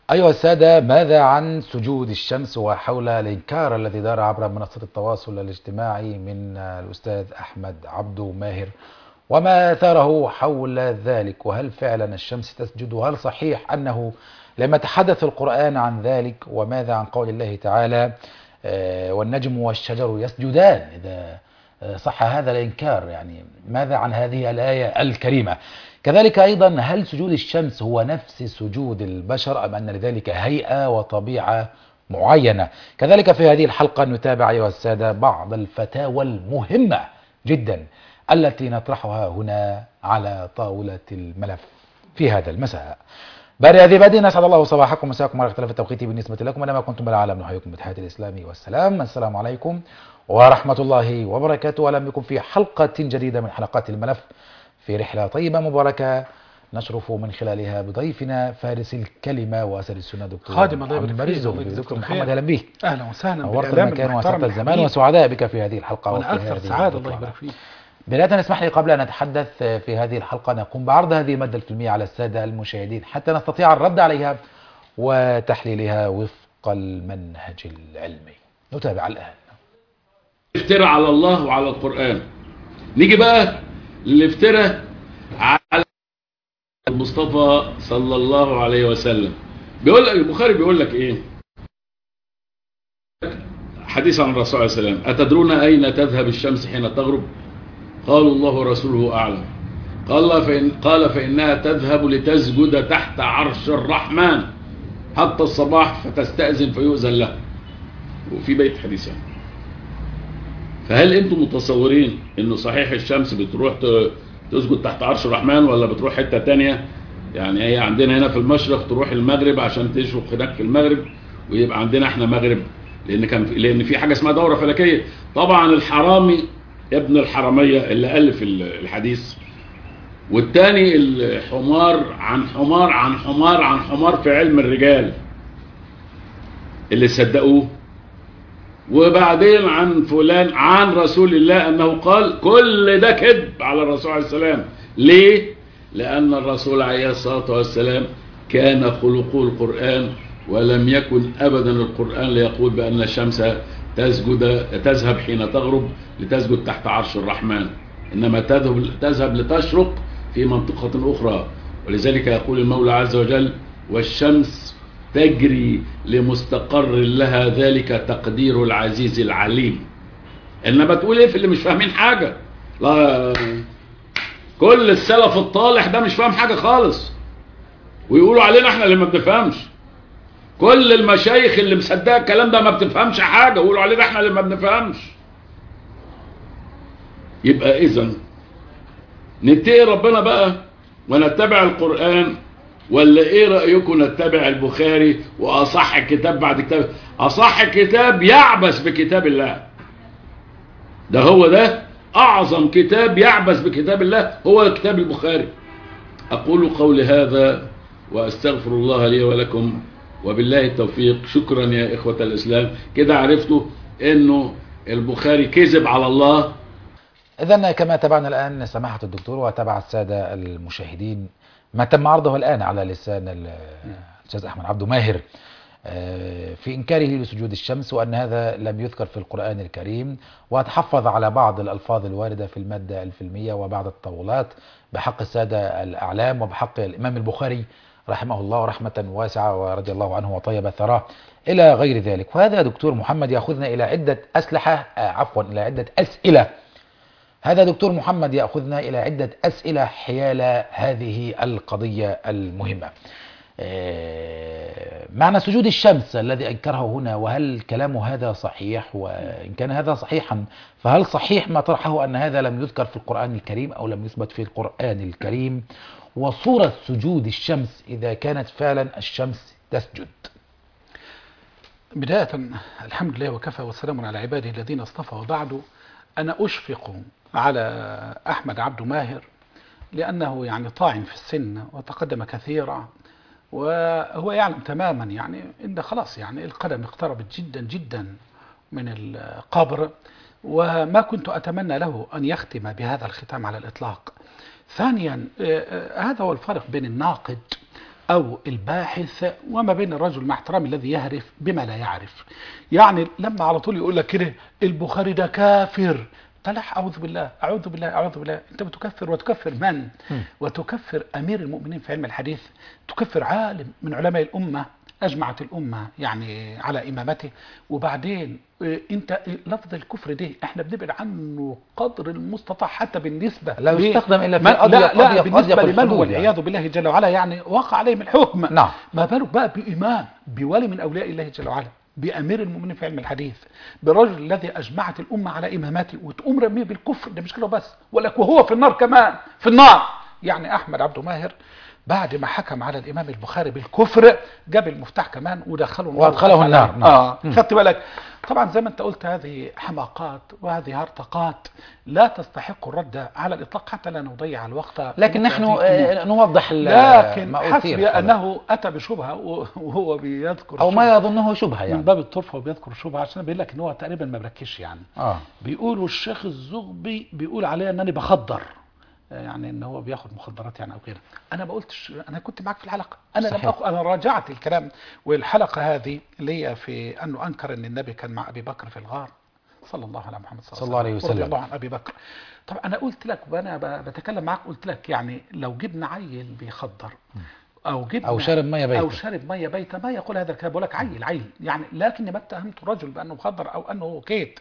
أيها السادة ماذا عن سجود الشمس وحول الإنكار الذي دار عبر منصة التواصل الاجتماعي من الأستاذ أحمد عبدو ماهر وما أثاره حول ذلك وهل فعلا الشمس تسجد وهل صحيح أنه لما تحدث القرآن عن ذلك وماذا عن قول الله تعالى آه، والنجم والشجر يسجدان إذا آه، صح هذا الإنكار يعني ماذا عن هذه الآية الكريمة كذلك أيضا هل سجود الشمس هو نفس سجود البشر أم أن لذلك هيئة وطبيعة معينة كذلك في هذه الحلقة نتابع أيها السادة بعض الفتاوى المهمة جدا التي نطرحها هنا على طاولة الملف في هذا المساء باري هذه بادئ أسعد الله صباحكم ومساءكم على اختلاف التوقيت بالنسبة لكم أنا ما كنتم بالعالم نحييكم بتحية الإسلام والسلام السلام عليكم ورحمة الله وبركاته أهلا بكم في حلقة جديدة من حلقات الملف في رحلة طيبة مباركة نشرف من خلالها بضيفنا فارس الكلمة وأسد السنة دكتور خادم الله محمد يبارك فيك، مرزوق. الله يجزاك دكتور الخير. محمد أهلا بك اهلا وسهلا نورت بالإعلام المكان المحترم وسط الزمان الحبيب. وسعداء بك في هذه الحلقة وانا وفي اكثر هذه سعاده الله الإطلاق. يبارك فيك بداية اسمح لي قبل أن نتحدث في هذه الحلقة نقوم بعرض هذه المادة الفيلمية على السادة المشاهدين حتى نستطيع الرد عليها وتحليلها وفق المنهج العلمي نتابع الآن افترى على الله وعلى القرآن نيجي بقى للافتراء على المصطفى صلى الله عليه وسلم بيقول لك البخاري بيقول لك ايه حديث عن الرسول عليه السلام أتدرون أين تذهب الشمس حين تغرب قالوا الله ورسوله أعلم قال فإن قال فإنها تذهب لتسجد تحت عرش الرحمن حتى الصباح فتستأذن فيؤذن له وفي بيت حديث يعني فهل انتم متصورين انه صحيح الشمس بتروح ت- تسجد تحت عرش الرحمن ولا بتروح حتة تانية يعني هي عندنا هنا في المشرق تروح المغرب عشان تشرق هناك في المغرب ويبقى عندنا احنا مغرب لان كان في لان في حاجه اسمها دوره فلكيه طبعا الحرامي ابن الحراميه اللي الف ال- الحديث والتاني الحمار عن حمار عن حمار عن حمار في علم الرجال اللي صدقوه وبعدين عن فلان عن رسول الله أنه قال كل ده كذب على الرسول عليه السلام ليه؟ لأن الرسول عليه الصلاة والسلام كان خلقه القرآن ولم يكن أبدا القرآن ليقول بأن الشمس تسجد تذهب حين تغرب لتسجد تحت عرش الرحمن إنما تذهب, تذهب لتشرق في منطقة أخرى ولذلك يقول المولى عز وجل والشمس تجري لمستقر لها ذلك تقدير العزيز العليم انما تقول ايه في اللي مش فاهمين حاجة لا كل السلف الطالح ده مش فاهم حاجة خالص ويقولوا علينا احنا اللي ما بنفهمش كل المشايخ اللي مصدقه الكلام ده ما بتفهمش حاجة ويقولوا علينا احنا اللي ما بنفهمش يبقى اذا نتقي ربنا بقى ونتبع القرآن ولا ايه رأيكم نتبع البخاري واصح كتاب بعد كتاب اصح كتاب يعبس بكتاب الله ده هو ده اعظم كتاب يعبس بكتاب الله هو كتاب البخاري اقول قولي هذا واستغفر الله لي ولكم وبالله التوفيق شكرا يا اخوة الاسلام كده عرفتوا انه البخاري كذب على الله إذا كما تابعنا الآن سماحة الدكتور وتابع السادة المشاهدين ما تم عرضه الآن على لسان ال- الأستاذ أحمد عبد ماهر آه، في إنكاره لسجود الشمس وأن هذا لم يذكر في القرآن الكريم وتحفظ على بعض الألفاظ الواردة في المادة الفيلمية وبعض التطاولات بحق السادة الأعلام وبحق الإمام البخاري رحمه الله رحمة واسعة ورضي الله عنه وطيب ثراه إلى غير ذلك وهذا دكتور محمد يأخذنا إلى عدة أسلحة آه، عفوا إلى عدة أسئلة هذا دكتور محمد يأخذنا إلى عدة أسئلة حيال هذه القضية المهمة آه، معنى سجود الشمس الذي أنكره هنا وهل كلام هذا صحيح وإن كان هذا صحيحا فهل صحيح ما طرحه أن هذا لم يذكر في القرآن الكريم أو لم يثبت في القرآن الكريم وصورة سجود الشمس إذا كانت فعلا الشمس تسجد بداية الحمد لله وكفى والسلام على عباده الذين اصطفى وبعد أنا أشفق على أحمد عبد ماهر لأنه يعني طاعن في السن وتقدم كثيرا وهو يعلم تماما يعني إن خلاص يعني القدم اقتربت جدا جدا من القبر وما كنت أتمنى له أن يختم بهذا الختام على الإطلاق ثانيا آه، آه، هذا هو الفرق بين الناقد أو الباحث وما بين الرجل مع احترام الذي يهرف بما لا يعرف يعني لما على طول يقول لك كده البخاري ده كافر طلع أعوذ بالله أعوذ بالله أعوذ بالله أنت بتكفر وتكفر من وتكفر أمير المؤمنين في علم الحديث تكفر عالم من علماء الأمة أجمعت الأمة يعني على إمامته وبعدين إيه، أنت إيه، لفظ الكفر ده احنا بنبعد عنه قدر المستطاع حتى بالنسبة لا ل- يستخدم إلا في ما- أضيق- لا, لا أضيق- بالنسبة أضيق لمن هو الحدود يعني. والعياذ بالله جل وعلا يعني وقع عليهم الحكم نعم. ما بالك بقى بإمام بولي من أولياء الله جل وعلا بأمير المؤمنين في علم الحديث برجل الذي أجمعت الأمة على إمامته وتقوم رميه بالكفر ده مش كده بس ولك وهو في النار كمان في النار يعني أحمد عبد ماهر بعد ما حكم على الإمام البخاري بالكفر جاب المفتاح كمان ودخله النار وأدخله وقفل النار، عليه. نعم. آه مم. خدت بالك طبعا زي ما انت قلت هذه حماقات وهذه هرطقات لا تستحق الرد على الإطلاق حتى لا نضيع الوقت لكن نحن في أمور. آه، نوضح ال- لكن ما أثير حسبي فضل. انه اتى بشبهه وهو بيذكر أو شبهة. ما يظنه شبهة من يعني باب الطرف وبيذكر شبهه عشان بيقول لك ان هو تقريبا ما بركزش يعني آه بيقولوا الشيخ الزغبي بيقول عليا انني بخدر يعني ان هو بياخد مخدرات يعني او كده انا ما قلتش انا كنت معاك في الحلقه انا لم صحيح. أخ... انا راجعت الكلام والحلقه هذه اللي هي في انه انكر ان النبي كان مع ابي بكر في الغار صلى الله على محمد صلى, صلى الله عليه ورضي وسلم. الله عن ابي بكر طب انا قلت لك وانا ب- بتكلم معاك قلت لك يعني لو جبنا عيل بيخدر او جبنا أو شارب مية بيتة. او شارب ميه بيته ما يقول هذا الكلام بقول لك عيل عيل يعني لكن ما اتهمت الرجل بانه مخدر او انه كيت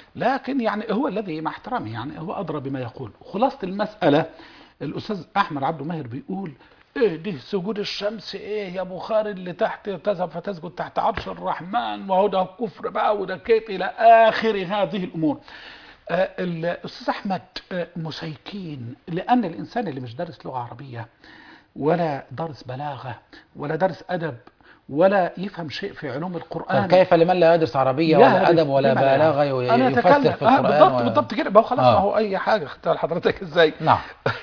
لكن يعني هو الذي مع احترامي يعني هو ادرى بما يقول خلاصه المساله الاستاذ احمد عبد ماهر بيقول ايه دي سجود الشمس ايه يا بخاري اللي تحت تذهب فتسجد تحت عرش الرحمن وهو ده كفر بقى وده كيت الى اخر هذه الامور آه، الاستاذ احمد آه، مسيكين لان الانسان اللي مش دارس لغه عربيه ولا دارس بلاغه ولا دارس ادب ولا يفهم شيء في علوم القران طب كيف لمن لا يدرس عربية ولا يهرف أدب ولا بما لا بلاغة يعرف. ي- أنا يفسر أتكلم. في آه، القرآن بالضبط و- بالضبط كده ما هو خلاص آه. ما هو اي حاجه خدتها لحضرتك ازاي نعم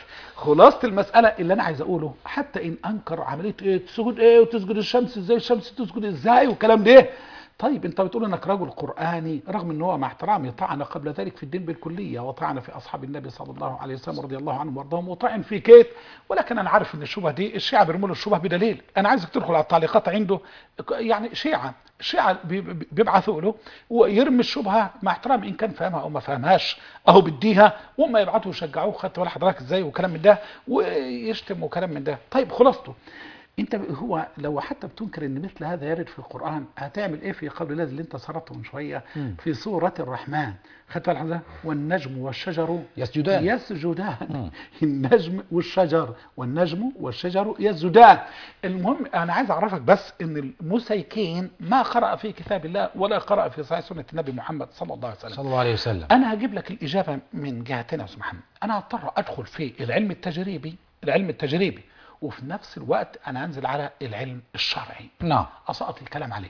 خلاصه المساله اللي انا عايز اقوله حتى ان انكر عمليه ايه تسجد ايه وتسجد الشمس ازاي الشمس تسجد ازاي والكلام ده طيب انت بتقول انك رجل قراني رغم ان هو مع احترامي طعن قبل ذلك في الدين بالكليه وطعن في اصحاب النبي صلى الله عليه وسلم رضي الله عنهم وارضاهم وطعن في كيت ولكن انا عارف ان الشبهه دي الشيعه بيرموا له الشبهه بدليل انا عايزك تدخل على التعليقات عنده يعني شيعه الشيعه بي- بي- بيبعثوا له ويرمي الشبهه مع احترام ان كان فاهمها او ما فهمهاش اهو بديها وهم يبعتوا يشجعوه خدت بال حضرتك ازاي وكلام من ده ويشتم وكلام من ده طيب خلاصته انت ب- هو لو حتى بتنكر ان مثل هذا يرد في القران هتعمل ايه في قول الله اللي انت سردته من شويه مم. في سوره الرحمن خدت بالك حضرتك؟ والنجم والشجر يسجدان يسجدان مم. النجم والشجر والنجم والشجر يسجدان المهم انا عايز اعرفك بس ان المسيكين ما قرأ في كتاب الله ولا قرأ في صحيح سنة النبي محمد صلى الله عليه وسلم صلى الله عليه وسلم انا هجيب لك الاجابه من جهتين يا استاذ محمد انا هضطر ادخل في العلم التجريبي العلم التجريبي وفي نفس الوقت انا هنزل على العلم الشرعي نعم اسقط الكلام عليه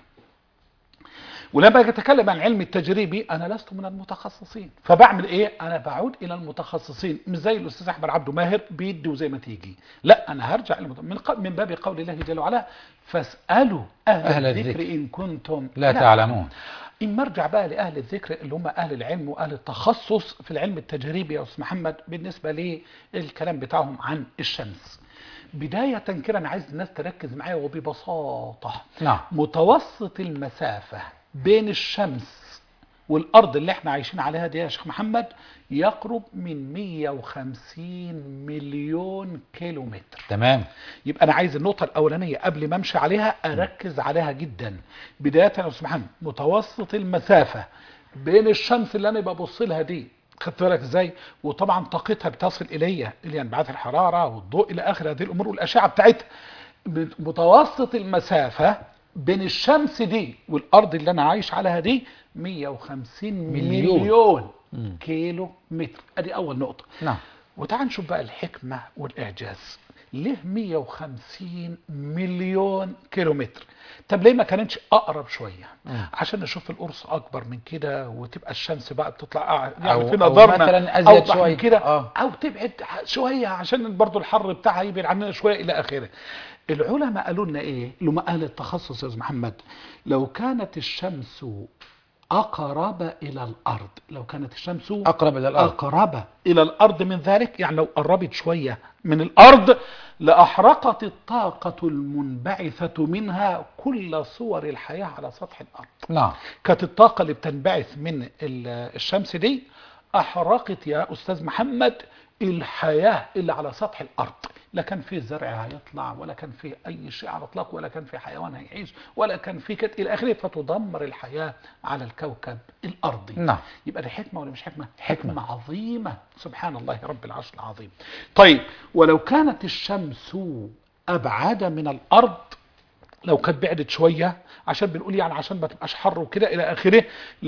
ولما اجي اتكلم عن العلم التجريبي انا لست من المتخصصين فبعمل ايه انا بعود الى المتخصصين مش زي الاستاذ احمد عبده ماهر بيدي وزي ما تيجي لا انا هرجع إلى المت- من, ق- من باب قول الله جل وعلا فاسالوا اهل, أهل الذكر الذكر ان كنتم لا تعلمون إما ارجع بقى لأهل الذكر اللي هم أهل العلم وأهل التخصص في العلم التجريبي يا أستاذ محمد بالنسبة للكلام بتاعهم عن الشمس بداية كده أنا عايز الناس تركز معايا وببساطة نعم متوسط المسافة بين الشمس والأرض اللي احنا عايشين عليها دي يا شيخ محمد يقرب من 150 مليون كيلو متر تمام يبقى انا عايز النقطه الاولانيه قبل ما امشي عليها اركز عليها جدا بدايه يا استاذ محمد متوسط المسافه بين الشمس اللي انا ببص لها دي خدت بالك ازاي وطبعا طاقتها بتصل الي اللي انبعاث الحراره والضوء الى اخر هذه الامور والاشعه بتاعتها متوسط المسافه بين الشمس دي والارض اللي انا عايش عليها دي 150 مليون. مليون, مم. كيلو متر ادي اول نقطه نعم وتعال نشوف بقى الحكمة والإعجاز ليه 150 مليون كيلومتر طب ليه ما كانتش أقرب شوية مم. عشان نشوف القرص أكبر من كده وتبقى الشمس بقى بتطلع أو- يعني في أو نظرنا مثلاً أزيد أوضح من شوية. كده آه. أو تبعد شوية عشان برضو الحر بتاعها يبعد عننا شوية إلى آخره العلماء قالوا لنا إيه اللي هم أهل التخصص يا أستاذ محمد لو كانت الشمس أقرب إلى الأرض لو كانت الشمس أقرب إلى الأرض أقرب إلى الأرض من ذلك يعني لو قربت شوية من الأرض لأحرقت الطاقة المنبعثة منها كل صور الحياة على سطح الأرض نعم كانت الطاقة اللي بتنبعث من ال- الشمس دي أحرقت يا أستاذ محمد الحياة اللي على سطح الأرض لا كان فيه زرع هيطلع ولا كان فيه أي شيء على الإطلاق ولا كان فيه حيوان هيعيش ولا كان فيه كده إلى آخره فتدمر الحياة على الكوكب الأرضي نعم يبقى دي حكمة ولا مش حكمة؟ حكمة. حكمة عظيمة سبحان الله رب العرش العظيم طيب ولو كانت الشمس أبعد من الأرض لو كانت بعدت شوية عشان بنقول يعني عشان ما تبقاش حر وكده إلى آخره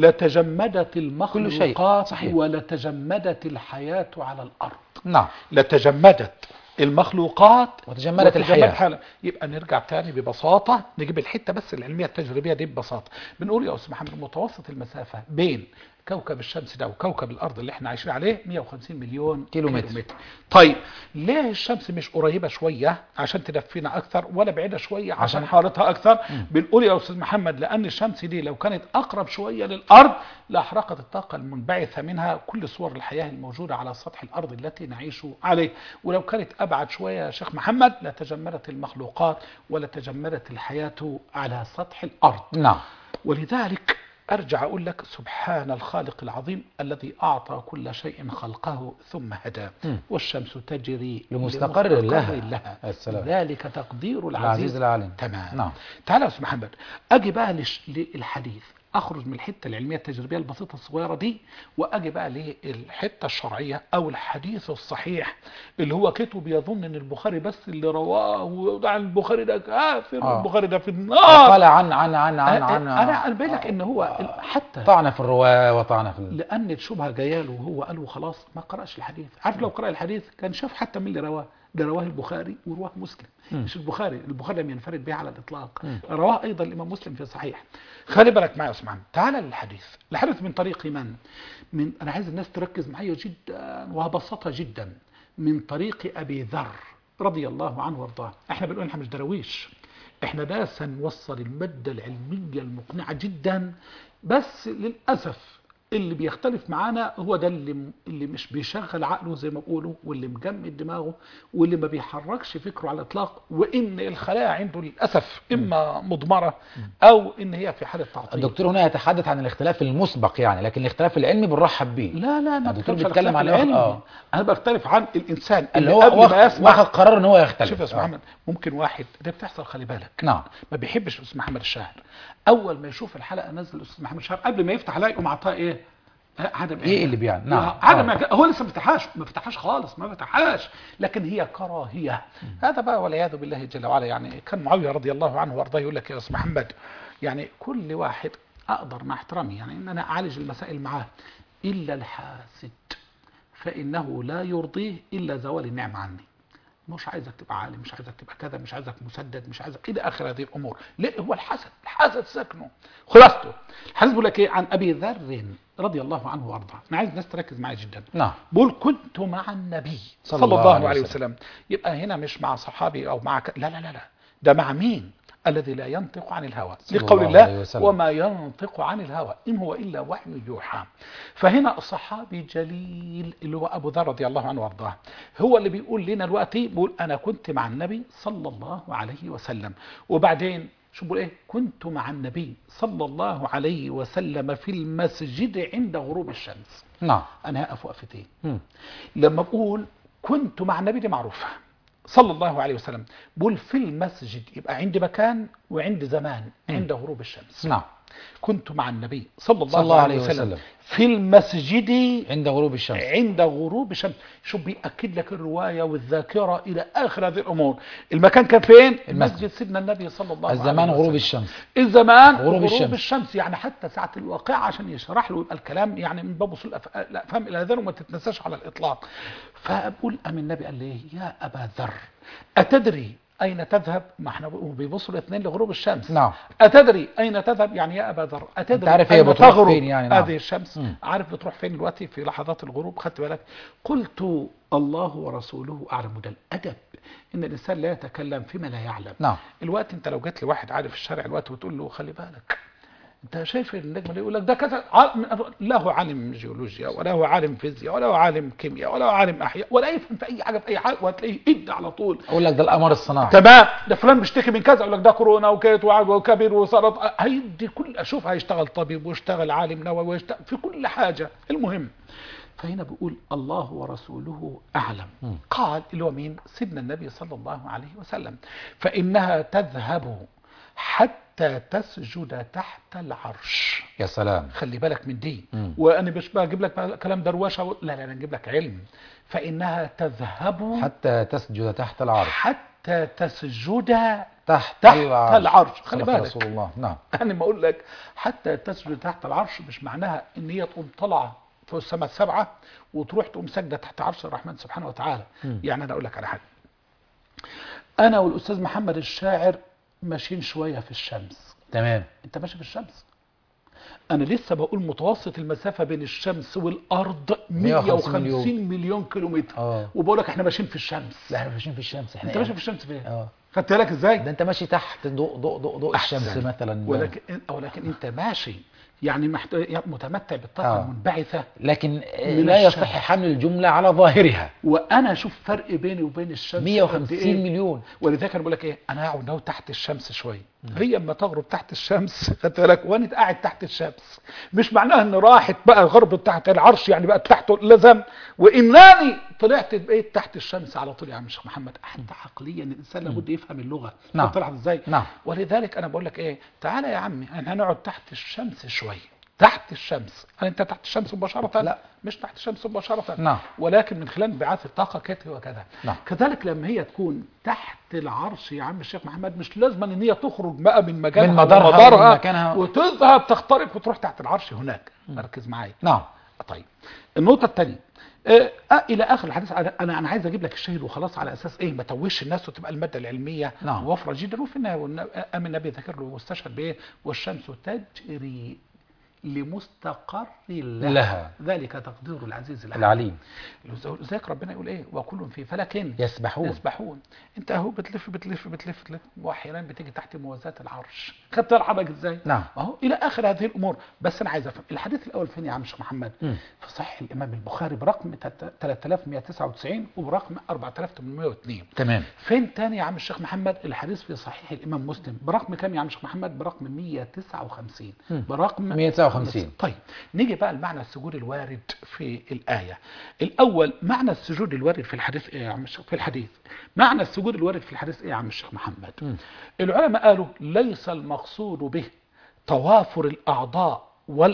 لتجمدت المخلوقات صحيح. ولتجمدت الحياة على الأرض نعم لتجمدت المخلوقات وتجمدت الحياة. الحياة يبقى نرجع تاني ببساطة نجيب الحتة بس العلمية التجريبية دي ببساطة بنقول يا أستاذ محمد متوسط المسافة بين كوكب الشمس ده وكوكب الأرض اللي احنا عايشين عليه 150 مليون كيلو متر. طيب ليه الشمس مش قريبة شوية عشان تدفينا أكثر ولا بعيدة شوية عشان عشان- حرارتها أكثر بنقول يا أستاذ محمد لأن الشمس دي لو كانت أقرب شوية للأرض لأحرقت الطاقة المنبعثة منها كل صور الحياة الموجودة على سطح الأرض التي نعيش عليه ولو كانت أبعد شوية يا شيخ محمد لتجمدت المخلوقات ولتجمدت الحياة على سطح الأرض نعم ولذلك أرجع أقول لك سبحان الخالق العظيم الذي أعطى كل شيء خلقه ثم هدى مم. والشمس تجري لمستقر لها. لها السلام. ذلك تقدير العزيز العزيز العليم تمام نعم تعالى يا أستاذ محمد أجي بقى لش... للحديث أخرج من الحتة العلمية التجريبية البسيطة الصغيرة دي وأجي بقى للحتة الشرعية أو الحديث الصحيح اللي هو كتب بيظن إن البخاري بس اللي رواه وده البخاري ده كافر آه. البخاري ده في النار قال عن عن عن عن عن انا انا لك ان هو حتى طعن في الرواة وطعن في ال... لان الشبهه جايه له وهو قال له خلاص ما قراش الحديث عارف لو قرا الحديث كان شاف حتى من اللي رواه ده رواه البخاري ورواه مسلم مم. مش البخاري البخاري لم ينفرد به على الاطلاق مم. رواه ايضا الامام مسلم في صحيح خلي بالك معايا يا اسمع تعال للحديث الحديث من طريق من من انا عايز الناس تركز معايا جدا وهبسطها جدا من طريق ابي ذر رضي الله عنه وارضاه احنا بنقول احنا مش دراويش احنا بس هنوصل المادة العلمية المقنعة جدا بس للأسف اللي بيختلف معانا هو ده اللي اللي مش بيشغل عقله زي ما بيقولوا واللي مجمد دماغه واللي ما بيحركش فكره على الاطلاق وان الخلايا عنده للاسف اما مضمره او ان هي في حاله تعطيل الدكتور هنا يتحدث عن الاختلاف المسبق يعني لكن الاختلاف العلمي بنرحب به لا لا ما الدكتور بتكلمش بيتكلم عن العلم آه. انا بختلف عن الانسان اللي هو قبل ما واخد, يسمع واخد قرار ان هو يختلف شوف يا استاذ آه. محمد ممكن واحد ده بتحصل خلي بالك نعم ما بيحبش الاستاذ محمد الشاعر اول ما يشوف الحلقه نزل الاستاذ محمد الشاعر قبل ما يفتح لا يقوم عطاه ايه آه، عدم ايه اللي بيعني نعم عدم آه. إعجاب. هو لسه ما فتحهاش ما فتحهاش خالص ما فتحهاش لكن هي كراهيه هذا بقى والعياذ بالله جل وعلا يعني كان معاويه رضي الله عنه وارضاه يقول لك يا استاذ محمد يعني كل واحد اقدر مع احترامي يعني ان انا اعالج المسائل معاه الا الحاسد فانه لا يرضيه الا زوال النعمه عني مش عايزك تبقى عالم مش عايزك تبقى كذا مش عايزك مسدد مش عايزك الى اخر هذه الامور ليه هو الحسد الحسد سكنه خلاصته الحديث بيقول لك ايه عن ابي ذر رضي الله عنه وارضاه انا عايز الناس تركز معايا جدا نعم بقول كنت مع النبي صلى صلى, الله الله, عليه عليه وسلم. وسلم يبقى هنا مش مع صحابي او مع ك... لا لا لا لا ده مع مين الذي لا ينطق عن الهوى صلى لقول الله عليه الله وسلم. وما ينطق عن الهوى إن هو إلا وحي يوحى فهنا صحابي جليل اللي هو أبو ذر رضي الله عنه وارضاه هو اللي بيقول لنا دلوقتي بيقول أنا كنت مع النبي صلى الله عليه وسلم وبعدين شو بقول ايه كنت مع النبي صلى الله عليه وسلم في المسجد عند غروب الشمس نعم انا هقف وقفتين مم. لما بقول كنت مع النبي دي معروفة صلى الله عليه وسلم بقول في المسجد يبقى عندي مكان وعندي زمان عند غروب الشمس نعم كنت مع النبي صلى الله, صلى الله عليه عليه وسلم, وسلم. في المسجد عند غروب الشمس عند غروب الشمس شوف بيأكد لك الرواية والذاكرة إلى آخر هذه الأمور المكان كان فين؟ المسجد. مسجد سيدنا النبي صلى الله عليه الزمان وسلم غروب الشمس الزمان غروب غروب, الشمس. غروب الشمس يعني حتى ساعة الواقعة عشان يشرح له يبقى الكلام يعني من باب وصول الأف- الأفهام إلى ذلك وما تتنساش على الإطلاق فأقول أم النبي قال لي يا أبا ذر أتدري أين تذهب؟ ما احنا بيبصوا الاثنين لغروب الشمس نعم أتدري أين تذهب؟ يعني يا أبا ذر أتدري أنت عارف هي أين بتروح تغرب فين يعني؟ نعم. هذه الشمس مم. عارف بتروح فين دلوقتي في لحظات الغروب خدت بالك قلت الله ورسوله أعلم ده الأدب إن الإنسان لا يتكلم فيما لا يعلم نعم الوقت انت لو جيت لواحد عارف الشارع الوقت وتقول له خلي بالك انت شايف النجم اللي يقول لك ده كذا ع- لا هو عالم جيولوجيا ولا هو عالم فيزياء ولا هو عالم كيمياء ولا هو عالم احياء ولا يفهم في اي حاجه في اي حاجه وهتلاقيه ادى على طول اقول لك ده القمر الصناعي تمام ده فلان بيشتكي من كذا يقول لك ده كورونا وكيت وعد وكبير وسرطان هيدي كل اشوف هيشتغل طبيب ويشتغل عالم نووي ويشتغل في كل حاجه المهم فهنا بيقول الله ورسوله اعلم قال اللي هو مين سيدنا النبي صلى الله عليه وسلم فانها تذهب حتى تسجد تحت العرش يا سلام خلي بالك من دي مم. وانا مش بجيب لك كلام دروشه و... لا لا انا اجيب لك علم فانها تذهب حتى تسجد تحت العرش حتى تسجد تحت, تحت العرش العرش. خلي صدق بالك. رسول الله نعم انا ما اقول لك حتى تسجد تحت العرش مش معناها ان هي تقوم طالعه فوق السماء السبعه وتروح تقوم ساجده تحت عرش الرحمن سبحانه وتعالى يعني انا اقول لك على حاجه انا والاستاذ محمد الشاعر ماشيين شويه في الشمس تمام انت ماشي في الشمس انا لسه بقول متوسط المسافه بين الشمس والارض 150 150 مليون. مليون كيلومتر اه وبقول لك احنا ماشيين في الشمس لا احنا ماشيين في الشمس احنا انت ماشي إيه؟ في الشمس فين اه خدت بالك ازاي ده انت ماشي تحت ضوء ضوء ضوء ضوء الشمس أحسن. مثلا ولكن ولكن انت ماشي يعني محت... يعني متمتع بالطاقه آه. المنبعثه لكن من لا الشمس. يصح حمل الجملة على ظاهرها وانا اشوف فرق بيني وبين الشمس قد 150 إيه. مليون ولذلك انا بقول لك ايه انا هقعد اهو تحت الشمس شويه هي اما تغرب تحت الشمس خدت بالك وانا قاعد تحت الشمس مش معناها ان راحت بقى غربت تحت العرش يعني بقت تحته لزم وانني طلعت بقيت تحت الشمس على طول يا عم شيخ محمد حتى عقليا الانسان لابد يفهم اللغه نعم. طلعت ازاي نعم. ولذلك انا بقول لك ايه تعالى يا عمي احنا هنقعد تحت الشمس شويه تحت الشمس هل انت تحت الشمس مباشره لا. مش تحت الشمس مباشره نعم. ولكن من خلال انبعاث الطاقه كذا وكذا نعم. كذلك لما هي تكون تحت العرش يا عم الشيخ محمد مش لازم ان هي تخرج بقى من مكانها من مدارها ومدارها ومن مكانها. وتذهب تخترق وتروح تحت العرش هناك ركز معايا نعم طيب النقطة الثانية آه آه، إلى آخر الحديث أنا أنا أنا عايز أجيب لك الشاهد وخلاص على أساس إيه ما توهش الناس وتبقى المادة العلمية نعم. وفرة جدا وفي النهاية والن- أم النبي ذكر له واستشهد بإيه والشمس تجري لمستقر لها, لها. ذلك تقدير العزيز العليم العليم لذلك ربنا يقول ايه وكل في فلك يسبحون يسبحون انت اهو بتلف بتلف بتلف بتلف واحيانا بتيجي تحت موازاة العرش خدت حضرتك ازاي نعم. اهو الى اخر هذه الامور بس انا عايز افهم الحديث الاول فين يا عم شيخ محمد مم. في صحيح الامام البخاري برقم 3199 وبرقم 4802 تمام فين تاني يا عم الشيخ محمد الحديث في صحيح الامام مسلم برقم كام يا عم الشيخ محمد برقم 159 مم. برقم 159. طيب نيجي بقى لمعنى السجود الوارد في الآية الأول معنى السجود الوارد في الحديث إيه يا عم الشيخ في الحديث معنى السجود الوارد في الحديث إيه يا عم الشيخ محمد مم. العلماء قالوا ليس المقصود به توافر الأعضاء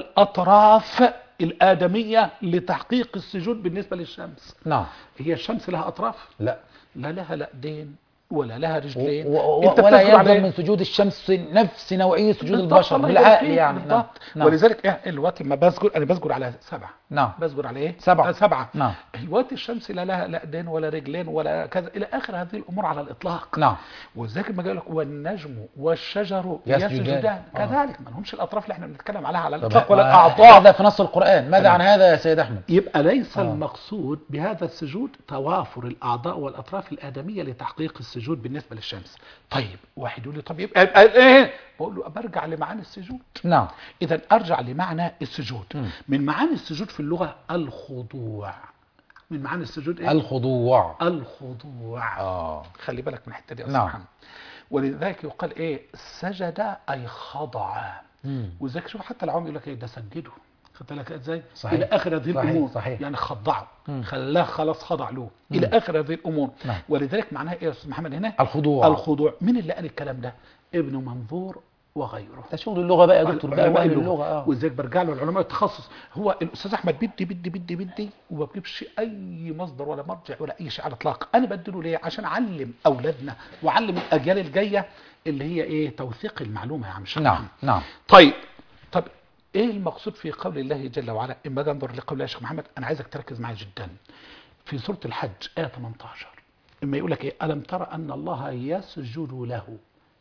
والأطراف الآدمية لتحقيق السجود بالنسبة للشمس نعم هي الشمس لها أطراف لا لا لها لا دين ولا لها و- رجلين و- أنت ولا بتذكر على يلزم إيه؟ من سجود الشمس نفس نوعية سجود بالضبط، البشر الله يبارك بالعقل فيك، يعني نعم. بالضبط نعم. ولذلك إيه الوقت لما بسجد انا بسجد على سبعه نعم بسجد على ايه؟ سبعة. آه، سبعه نعم. الوقت الشمس لا لها لا ايدين ولا رجلين ولا كذا الى اخر هذه الامور على الاطلاق نعم وذلك ما قال لك والنجم والشجر يسجدان. يسجدان آه. كذلك ما لهمش الاطراف اللي احنا بنتكلم عليها على طب الاطلاق ولا ما- الاعضاء هذا في نص القرآن ماذا تمام. عن هذا يا سيد أحمد يبقى ليس آه. المقصود بهذا السجود توافر الاعضاء والاطراف الادميه لتحقيق السجود بالنسبه للشمس طيب واحد يقول لي طب يبقى يبقى ايه بقول له برجع لمعاني السجود نعم اذا ارجع لمعنى السجود مم. من معاني السجود في اللغه الخضوع من معاني السجود ايه الخضوع الخضوع آه خلي بالك من الحته دي يا نعم. أستاذ محمد ولذلك يقال ايه سجد اي خضع مم. وذلك شوف حتى العوام يقول لك ايه ده سجده خدت بالك ازاي صحيح. الى اخر هذه صحيح، الامور صحيح. يعني خضعه مم. خلاه خلاص خضع له الى اخر هذه الامور نعم. ولذلك معناها ايه يا استاذ محمد هنا الخضوع الخضوع مين اللي قال الكلام ده ابن منظور وغيره ده شغل اللغة بقى يا دكتور بقى علماء بقى اللغة. اللغة اه وازاي برجع له العلماء التخصص هو الاستاذ احمد بدي بدي بدي بدي وما بجيبش اي مصدر ولا مرجع ولا اي شيء على الاطلاق انا بديله ليه عشان اعلم اولادنا واعلم الاجيال الجايه اللي هي ايه توثيق المعلومه يا عم شيخ نعم محمد. نعم طيب طب ايه المقصود في قول الله جل وعلا اما اجي انظر لقول الله يا شيخ محمد انا عايزك تركز معايا جدا في سوره الحج ايه 18 اما يقول لك ايه الم ترى ان الله يسجد له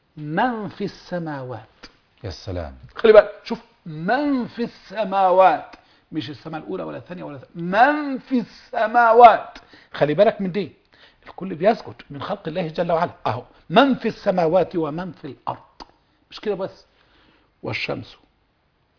من في السماوات يا سلام خلي بالك شوف من في السماوات مش السماء الاولى ولا الثانيه ولا الثانية. من في السماوات خلي بالك من دي الكل بيسجد من خلق الله جل وعلا اهو من في السماوات ومن في الارض مش كده بس والشمس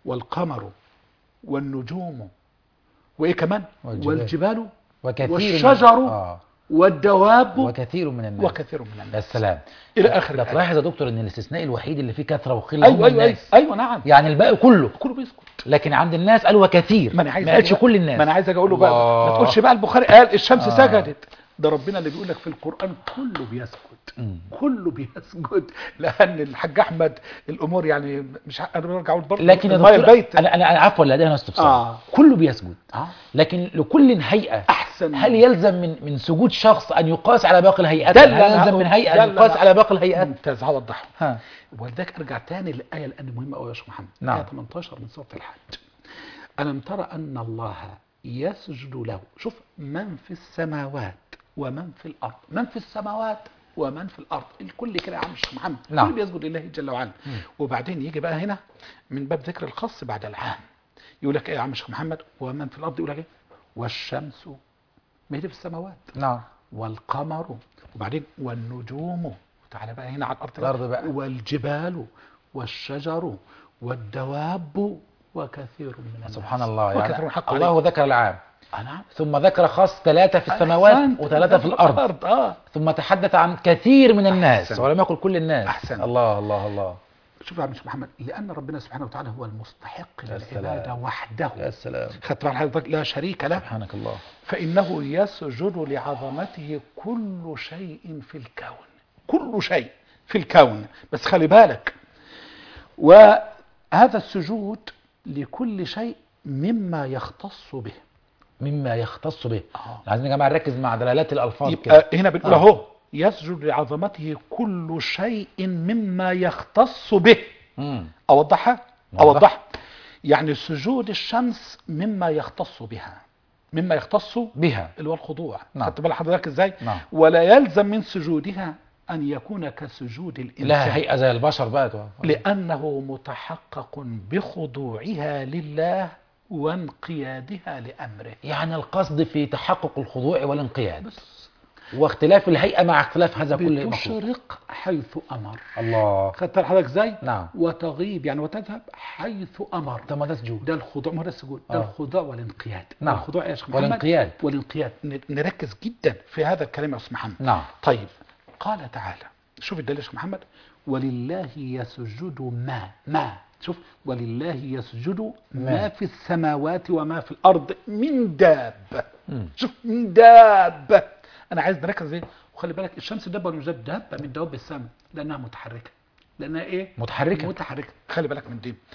والقمر والنجوم وايه كمان والجبال. والجبال وكثير والشجر من... آه. والدواب وكثير من الناس وكثير من يا الناس سلام الى اخر ده الآية. تلاحظ يا دكتور ان الاستثناء الوحيد اللي فيه كثره وقله ايوه هم ايوه ايوه, الناس أيوة نعم يعني الباقي كله كله بيسكت لكن عند الناس قالوا وكثير ما انا عايز ما قالش أجي- كل الناس ما انا عايز اجي اقول له بقى الله. ما تقولش بقى البخاري قال الشمس آه. سجدت ده ربنا اللي بيقول لك في القران كله بيسجد مم. كله بيسجد لان الحاج احمد الامور يعني مش ع- انا برجع اقول برضه لكن يا المية دكتور البيت انا انا أنا عفوا لا ده انا استفسار آه. كله بيسجد آه. لكن لكل هيئه احسن هل يلزم من من سجود شخص ان يقاس على باقي الهيئات ده هل اللي أنا يلزم هقول- من هيئه ده ان اللي يقاس أنا- على باقي الهيئات ممتاز هوضحه ها ولذلك ارجع تاني للايه لان مهمه قوي يا شيخ محمد نعم. ايه 18 من سوره الحج الم ترى ان الله يسجد له شوف من في السماوات ومن في الارض من في السماوات ومن في الارض الكل كده يا عم الشيخ محمد نعم. الكل بيسجد لله جل وعلا وبعدين يجي بقى هنا من باب ذكر الخاص بعد العام يقول لك ايه يا عم الشيخ محمد ومن في الارض يقول لك ايه والشمس ما هي دي في السماوات نعم والقمر وبعدين والنجوم تعالى بقى هنا على الارض الأرض بقى. والجبال والشجر والدواب وكثير من الناس سبحان الله وكثير يعني من حق الله ذكر العام عليه. نعم ثم ذكر خاص ثلاثة في السماوات أحسنت. وثلاثة في الأرض اه ثم تحدث عن كثير من الناس أحسن. ولم يقل كل الناس أحسن. الله الله الله شوف يا عم الشيخ محمد لان ربنا سبحانه وتعالى هو المستحق يا للعباده سلام. وحده يا سلام خدت بال حضرتك لا شريك له سبحانك الله فإنه يسجد لعظمته كل شيء في الكون كل شيء في الكون بس خلي بالك وهذا السجود لكل شيء مما يختص به مما يختص به آه. عايزين يا جماعة نركز مع دلالات الألفاظ يبقى كده هنا بنقول آه. اهو يسجد لعظمته كل شيء مما يختص به مم. اوضحها وضح. اوضحها يعني سجود الشمس مما يختص بها مما يختص بها اللي هو الخضوع نعم. خدت بال حضرتك ازاي نعم. ولا يلزم من سجودها ان يكون كسجود الانسان لها هيئة زي البشر بقى لانه متحقق بخضوعها لله وانقيادها لامره يعني القصد في تحقق الخضوع والانقياد بس واختلاف الهيئة مع اختلاف هذا كل مخلوق بتشرق حيث امر الله خدت بال حضرتك ازاي نعم وتغيب يعني وتذهب حيث امر طب ما ده سجود ده الخضوع ما هو ده السجود ده آه. الخضوع والانقياد نعم. الخضوع يا شيخ محمد والانقياد. والانقياد ن- نركز جدا في هذا الكلام يا استاذ محمد نعم طيب قال تعالى شوف الدليل يا شيخ محمد ولله يسجد ما ما شوف ولله يسجد ما, ما. في السماوات وما في الارض من دابه مم. شوف من دابه انا عايز نركز ايه وخلي بالك الشمس دابه ولا مش دابه دابه من دواب السماء لانها متحركه لانها ايه متحركة متحركه خلي بالك من دي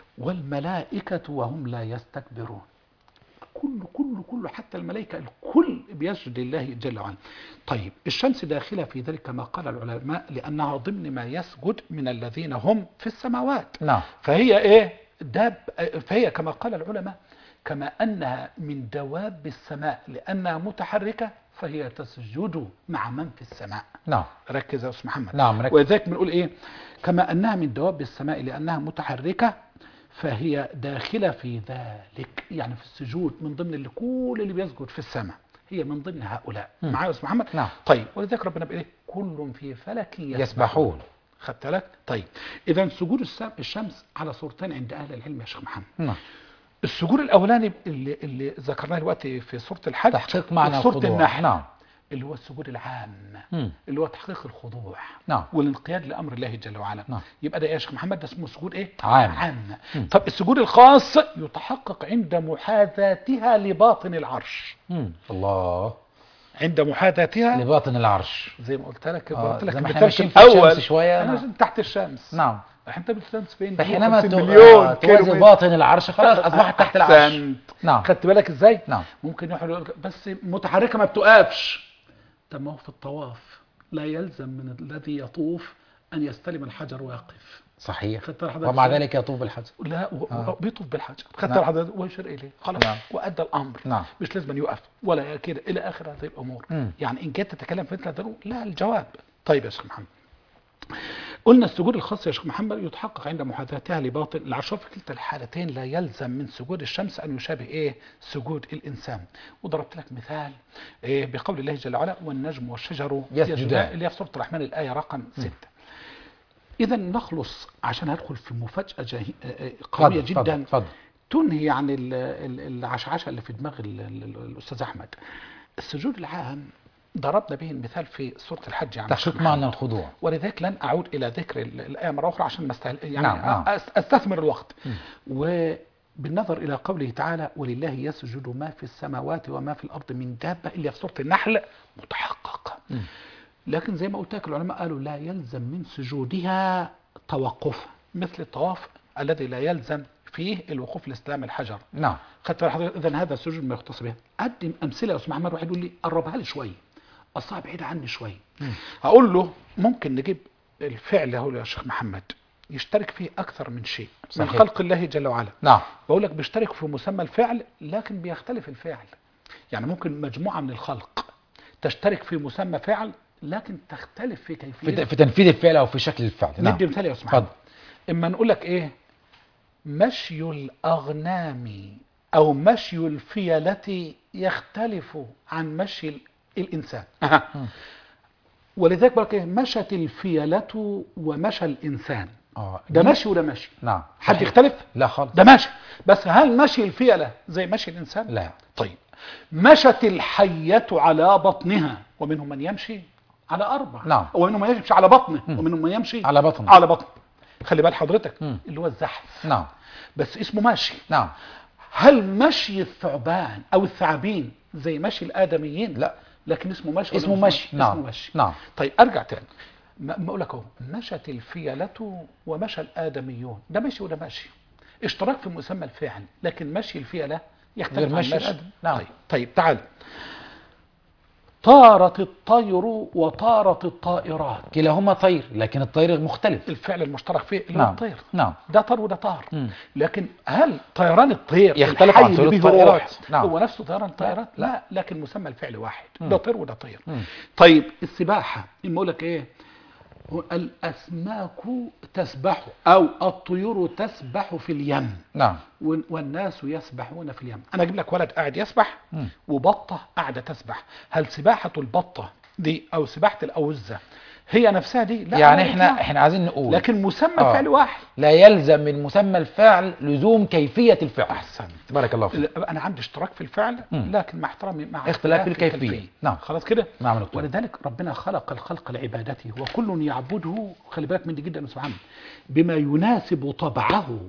والملائكه وهم لا يستكبرون كله كله كله حتى الملائكة الكل بيسجد لله جل وعلا طيب الشمس داخلة في ذلك كما قال العلماء لأنها ضمن ما يسجد من الذين هم في السماوات نعم فهي إيه داب فهي كما قال العلماء كما أنها من دواب السماء لأنها متحركة فهي تسجد مع من في السماء نعم ركز يا أستاذ محمد نعم ركز ولذلك بنقول ايه كما انها من دواب السماء لانها متحركه فهي داخله في ذلك يعني في السجود من ضمن اللي كل اللي بيسجد في السماء هي من ضمن هؤلاء مم. معايا يا استاذ محمد نعم. طيب ولذلك ربنا بيقول ايه كل في فلك يسبحون, يسبحون خدت بالك طيب اذا سجود السم- الشمس على صورتين عند اهل العلم يا شيخ محمد نعم السجود الاولاني اللي, اللي ذكرناه دلوقتي في سوره الحج تحقيق معنى سوره الخضوع. النحل نعم. اللي هو السجود العام مم. اللي هو تحقيق الخضوع نعم والانقياد لامر الله جل وعلا نعم. يبقى ده يا شيخ محمد ده اسمه سجود ايه عام. عام مم. طب السجود الخاص يتحقق عند محاذاتها لباطن العرش مم. الله عند محاذاتها لباطن العرش زي ما قلت لك آه، قلت لك زي ما احنا المثال ماشيين في في الاول الشمس شوية، انا نعم. تحت الشمس نعم انت بالشمس فين فحينما 50 تو- مليون آه، توازي كيلو باطن العرش خلاص اصبحت تحت العرش أحسنت. نعم خدت بالك ازاي نعم ممكن يحصل يقول لك بس متحركه ما بتقفش طب ما هو في الطواف لا يلزم من الذي يطوف ان يستلم الحجر ويقف صحيح خدت بالك حضرتك ومع إزاي؟ ذلك يطوف بالحجر لا و... آه. آه. بيطوف بالحجر خدت نعم. حضرتك ويشير اليه خلاص نعم. وادى الامر نعم مش لازم أن يقف ولا كده الى اخر هذه الامور مم. يعني ان جيت تتكلم في مثل هذا الأمور، لا الجواب طيب يا شيخ محمد قلنا السجود الخاص يا شيخ محمد يتحقق عند محاذاتها لباطن العرش في كلتا الحالتين لا يلزم من سجود الشمس ان يشابه ايه سجود الانسان وضربت لك مثال إيه بقول الله جل وعلا والنجم والشجر يسجدان. اللي هي في سوره الرحمن الايه رقم 6 اذا نخلص عشان هدخل في مفاجاه جاهي... آه، آه، قويه اتفضل، جدا اتفضل تنهي عن ال- ال- العشعشه اللي في دماغ ال- ال- الاستاذ احمد السجود العام ضربنا به المثال في سوره الحج يعني تحقيق معنى الخضوع ولذلك لن اعود الى ذكر ال- الايه مره اخرى عشان ما استهل... يعني نعم، نعم. أس- استثمر الوقت وبالنظر الى قوله تعالى ولله يسجد ما في السماوات وما في الارض من دابه الا في سوره النحل متحقق مم. لكن زي ما قلت لك العلماء قالوا لا يلزم من سجودها توقف مثل الطواف الذي لا يلزم فيه الوقوف لاستلام الحجر نعم خدت بالك حضرتك اذا هذا السجود ما يختص به قدم امثله يا استاذ محمد واحد يقول لي قربها لي شويه اصلها بعيده عني شويه اقول له ممكن نجيب الفعل اهو يا شيخ محمد يشترك فيه اكثر من شيء من صحيح. خلق الله جل وعلا نعم بقول لك بيشترك في مسمى الفعل لكن بيختلف الفعل يعني ممكن مجموعه من الخلق تشترك في مسمى فعل لكن تختلف في في, كيفيه في تنفيذ الفعل او في شكل الفعل نعم ندي مثال يا استاذ محمد اتفضل اما نقول لك ايه مشي الاغنام او مشي الفيلة يختلف عن مشي ال- الانسان ولذلك بقول لك ايه مشت الفيلة ومشى الانسان اه ده مشي وده مشي نعم حد صحيح. يختلف لا خالص ده ماشي بس هل مشي الفيلة زي مشي الانسان لا طيب مشت الحية على بطنها ومنهم من يمشي على أربع نعم. ومنهم من يمشي على بطنه ومنهم من يمشي على بطنه. على بطنه خلي بال حضرتك مم. اللي هو الزحف نعم بس اسمه ماشي نعم هل مشي الثعبان أو الثعابين زي مشي الآدميين لا. لكن اسمه مشي ولا اسمه مش مشي نعم اسمه مشي نعم طيب أرجع تاني ما ما أقول لك أهو مشت الفيلة ومشى الآدميون ده مشي وده مشي اشتراك في مسمى الفعل لكن مشي الفيلة يختلف غير عن مشي مشي الآدم. نعم. طيب طيب تعال طارت الطير وطارت الطائرات كلاهما طير لكن الطير مختلف الفعل المشترك فيه اللي هو نعم الطير نعم ده طار وده طار مم. لكن هل طيران الطير يختلف الحي عن طيور اللي به الطائرات؟ روح نعم. هو نفسه طيران الطائرات لا. لا لكن مسمى الفعل واحد مم. ده طير وده طير مم. طيب السباحة اما اقول لك ايه هو الاسماك تسبح او الطيور تسبح في اليم نعم وال- والناس يسبحون في اليم انا اجيب لك ولد قاعد يسبح مم. وبطه قاعده تسبح هل سباحه البطه دي او سباحه الاوزه هي نفسها دي لا يعني لا احنا لا. احنا عايزين نقول لكن مسمى آه. الفعل واحد لا يلزم من مسمى الفعل لزوم كيفية الفعل احسن بارك الله فيك انا عندي اشتراك في الفعل مم. لكن مع احترامي مع اختلاف في الكيفية. نعم. خلاص كده نعم دكتور. ولذلك ربنا خلق الخلق لعبادته وكل يعبده خلي بالك من دي جدا يا أستاذ محمد بما يناسب طبعه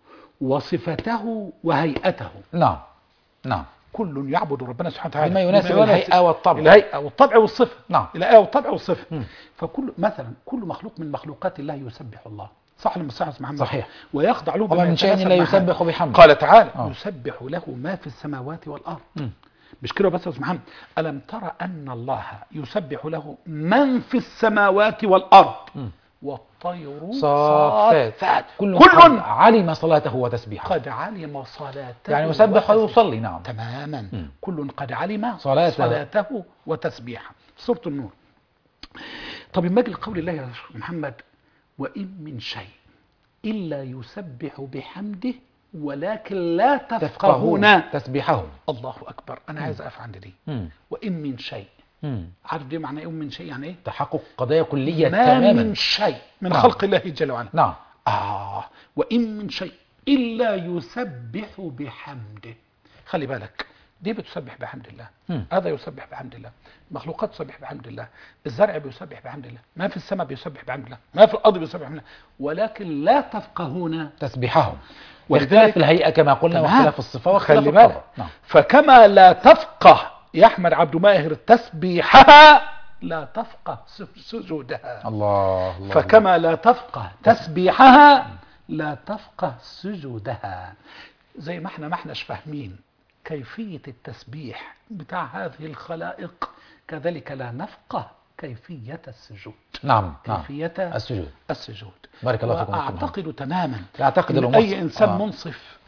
وصفته وهيئته نعم نعم كل يعبد ربنا سبحانه وتعالى بما يناسب الهيئة والطبع. الهيئة والطبع والصفة نعم. الهيئة والطبع والصفة مم. فكل مثلا كل مخلوق من مخلوقات الله يسبح الله صح ولا مش صح يا أستاذ محمد صحيح. ويخضع له وما بما من شيء يتناسب لا مع يسبح حاله. بحمده. قال تعالى آه. يسبح له ما في السماوات والأرض مم. مش كده بس يا أستاذ محمد ألم ترى أن الله يسبح له من في السماوات والأرض مم. والطير صافات كل, كل قد علم صلاته وتسبيحه قد علم صلاته يعني يسبح وتسبيحه. ويصلي نعم تماما مم. كل قد علم صلاته. صلاته وتسبيحه سورة النور طب اما اجي لقول الله يا شيخ محمد وإن من شيء إلا يسبح بحمده ولكن لا تفقهون تسبيحهم الله أكبر أنا عايز أقف عند دي مم. وإن من شيء مم. عارف دي معنى إيه من شيء يعني إيه تحقق قضايا كلية ما تماما من شيء من نعم. خلق الله جل وعلا نعم آه وإن من شيء إلا يسبح بحمده خلي بالك دي بتسبح بحمد الله مم. هذا يسبح بحمد الله مخلوقات تسبح بحمد الله الزرع بيسبح بحمد الله ما في السماء بيسبح بحمد الله ما في الأرض بيسبح بحمد الله ولكن لا تفقهون تسبيحهم ولذلك- واختلاف الهيئة كما قلنا تمام. واختلاف الصفة واختلاف خلي الطبع بالك نعم فكما لا تفقه يا أحمد عبد ماهر تسبيحها لا تفقه س- سجودها الله الله فكما لا تفقه تسبيحها لا تفقه سجودها زي ما احنا ما احناش فاهمين كيفية التسبيح بتاع هذه الخلائق كذلك لا نفقه كيفية السجود نعم نعم كيفية السجود السجود بارك الله فيكم يا أستاذ وأعتقد تماما أعتقد إن لو أي مصر- إنسان آه. منصف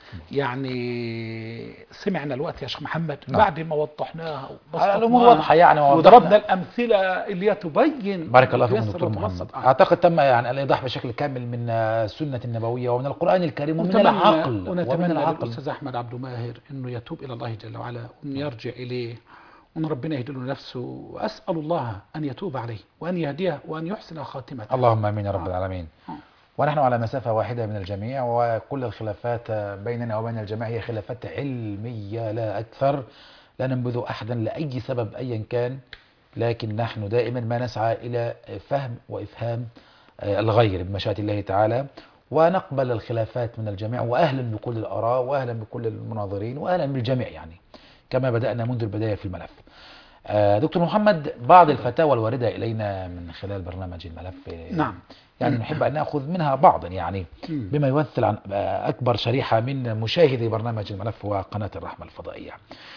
يعني سمعنا الوقت يا شيخ محمد نعم. بعد ما وضحناها الأمور وبسطناها واضحة يعني ووضحنا. وضربنا الأمثلة اللي هي تبين بارك الله فيكم وتيسر دكتور وتبسط. محمد آه. اعتقد تم يعني الايضاح بشكل كامل من آه، السنه النبويه ومن القران الكريم ومن ونتمنى- العقل ومن ونتمنى العقل للاستاذ احمد عبد ماهر انه يتوب الى الله جل وعلا وان يرجع اليه وان ربنا يهدي له نفسه واسال الله ان يتوب عليه وان يهديه وان يحسن خاتمته اللهم امين يا رب آه. العالمين آه. ونحن على مسافة واحدة من الجميع وكل الخلافات بيننا وبين الجميع هي خلافات علمية لا أكثر لا ننبذ أحدا لأي سبب أيا كان لكن نحن دائما ما نسعى إلى فهم وإفهام آه، الغير بمشيئة الله تعالى ونقبل الخلافات من الجميع وأهلا بكل الآراء وأهلا بكل المناظرين وأهلا بالجميع يعني كما بدأنا منذ البداية في الملف آه، دكتور محمد بعض الفتاوى الواردة إلينا من خلال برنامج الملف آه، نعم يعني نحب أن نأخذ منها بعضا يعني مم. بما يمثل عن أكبر شريحة من مشاهدي برنامج الملف وقناة الرحمة الفضائية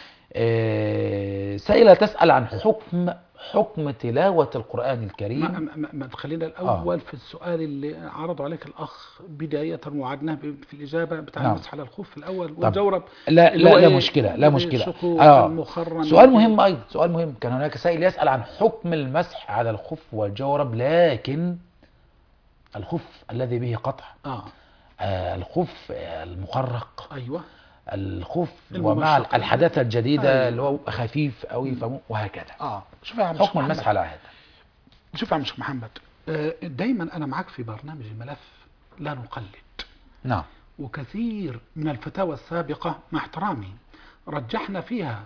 آه، سائلة تسأل عن حكم حكم تلاوة القرآن ما, الكريم ما, ما خلينا الأول في السؤال اللي عرضه عليك الأخ بداية وعدناه ب- في الإجابة بتاع نعم. المسح على الخوف الأول والجورب لا اللي هو لا, لا إيه؟ مشكلة لا مشكلة الشقوق آه. المخرم سؤال مهم أيضا سؤال مهم كان هناك سائل يسأل عن حكم المسح على الخف والجورب لكن الخف الذي به قطع آه آه، الخف آه، المخرق أيوة الخف الممشط. ومع الحداثة الجديدة أيوة. اللي هو خفيف قوي فمو- وهكذا آه شوف يا عم الشيخ حكم محمد. المسح على هذا شوف يا عم الشيخ محمد آه، دايما أنا معك في برنامج الملف لا نقلد نعم وكثير من الفتاوى السابقة مع احترامي رجحنا فيها